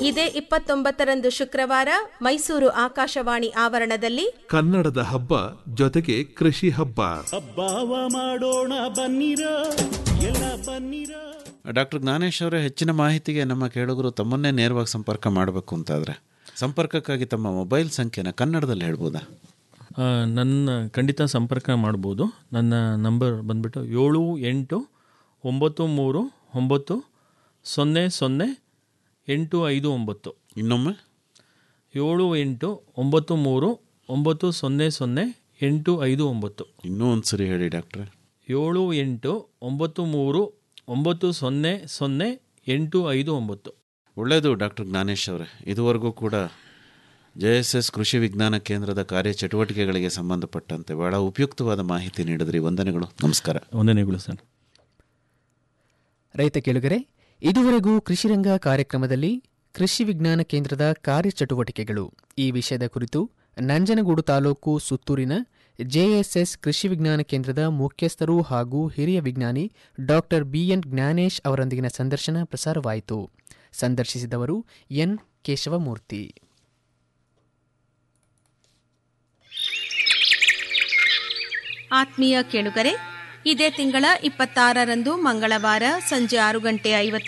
ಇದೇ ಇಪ್ಪತ್ತೊಂಬತ್ತರಂದು ಶುಕ್ರವಾರ ಮೈಸೂರು ಆಕಾಶವಾಣಿ ಆವರಣದಲ್ಲಿ ಕನ್ನಡದ ಹಬ್ಬ ಜೊತೆಗೆ ಕೃಷಿ ಹಬ್ಬ ಹಬ್ಬವ ಮಾಡೋಣ ಬನ್ನಿರ ಎಲ್ಲ ಬನ್ನಿರ ಡಾಕ್ಟರ್ ಜ್ಞಾನೇಶ್ ಅವರೇ ಹೆಚ್ಚಿನ ಮಾಹಿತಿಗೆ ನಮ್ಮ ಕೇಳುಗರು ತಮ್ಮನ್ನೇ ನೇರವಾಗಿ ಸಂಪರ್ಕ ಮಾಡಬೇಕು ಅಂತಾದರೆ ಸಂಪರ್ಕಕ್ಕಾಗಿ ತಮ್ಮ ಮೊಬೈಲ್ ಸಂಖ್ಯೆನ ಕನ್ನಡದಲ್ಲಿ ಹೇಳ್ಬೋದಾ ಆ, ನನ್ನ ಖಂಡಿತ ಸಂಪರ್ಕ ಮಾಡ್ಬೋದು ನನ್ನ ನಂಬರ್ ಬಂದ್ಬಿಟ್ಟು ಏಳು ಎಂಟು ಒಂಬತ್ತು ಮೂರು ಒಂಬತ್ತು ಸೊನ್ನೆ ಸೊನ್ನೆ ಎಂಟು ಐದು ಒಂಬತ್ತು ಇನ್ನೊಮ್ಮೆ ಏಳು ಎಂಟು ಒಂಬತ್ತು ಮೂರು ಒಂಬತ್ತು ಸೊನ್ನೆ ಸೊನ್ನೆ ಎಂಟು ಐದು ಒಂಬತ್ತು ಇನ್ನೂ ಒಂದು ಸರಿ ಹೇಳಿ ಡಾಕ್ಟ್ರೆ ಏಳು ಎಂಟು ಒಂಬತ್ತು ಮೂರು ಒಂಬತ್ತು ಸೊನ್ನೆ ಸೊನ್ನೆ ಎಂಟು ಐದು ಒಂಬತ್ತು ಒಳ್ಳೆಯದು ಡಾಕ್ಟರ್ ಜ್ಞಾನೇಶ್ ಅವರೇ ಇದುವರೆಗೂ ಕೂಡ J S S Krishi Vigyan ಕೇಂದ್ರದ ಕಾರ್ಯಚಟುವಟಿಕೆಗಳಿಗೆ ಸಂಬಂಧಪಟ್ಟಂತೆ ಬಹಳ ಉಪಯುಕ್ತವಾದ ಮಾಹಿತಿ ನೀಡಿದ್ರಿ ವಂದನೆಗಳು ನಮಸ್ಕಾರ ವಂದನೆಗಳು ಸರ್ ರೈತ ಕೇಳುಗರೆ ಇದುವರೆಗೂ ಕೃಷಿರಂಗ ಕಾರ್ಯಕ್ರಮದಲ್ಲಿ ಕೃಷಿ ವಿಜ್ಞಾನ ಕೇಂದ್ರದ ಕಾರ್ಯಚಟುವಟಿಕೆಗಳು ಈ ವಿಷಯದ ಕುರಿತು ನಂಜನಗೂಡು ತಾಲೂಕು ಸುತ್ತೂರಿನ ಜೆಎಸ್ಎಸ್ ಕೃಷಿ ವಿಜ್ಞಾನ ಕೇಂದ್ರದ ಮುಖ್ಯಸ್ಥರು ಹಾಗೂ ಹಿರಿಯ ವಿಜ್ಞಾನಿ ಡಾಕ್ಟರ್ ಬಿಎನ್ ಜ್ಞಾನೇಶ್ ಅವರೊಂದಿಗಿನ ಸಂದರ್ಶನ ಪ್ರಸಾರವಾಯಿತು ಸಂದರ್ಶಿಸಿದವರು ಎನ್ ಕೇಶವಮೂರ್ತಿ ಆತ್ಮೀಯ ಕೇಳುಗರೆ ಇದೇ ತಿಂಗಳ ಇಪ್ಪತ್ತಾರರಂದು ಮಂಗಳವಾರ ಸಂಜೆ ಆರು ಗಂಟೆ ಐವತ್ತು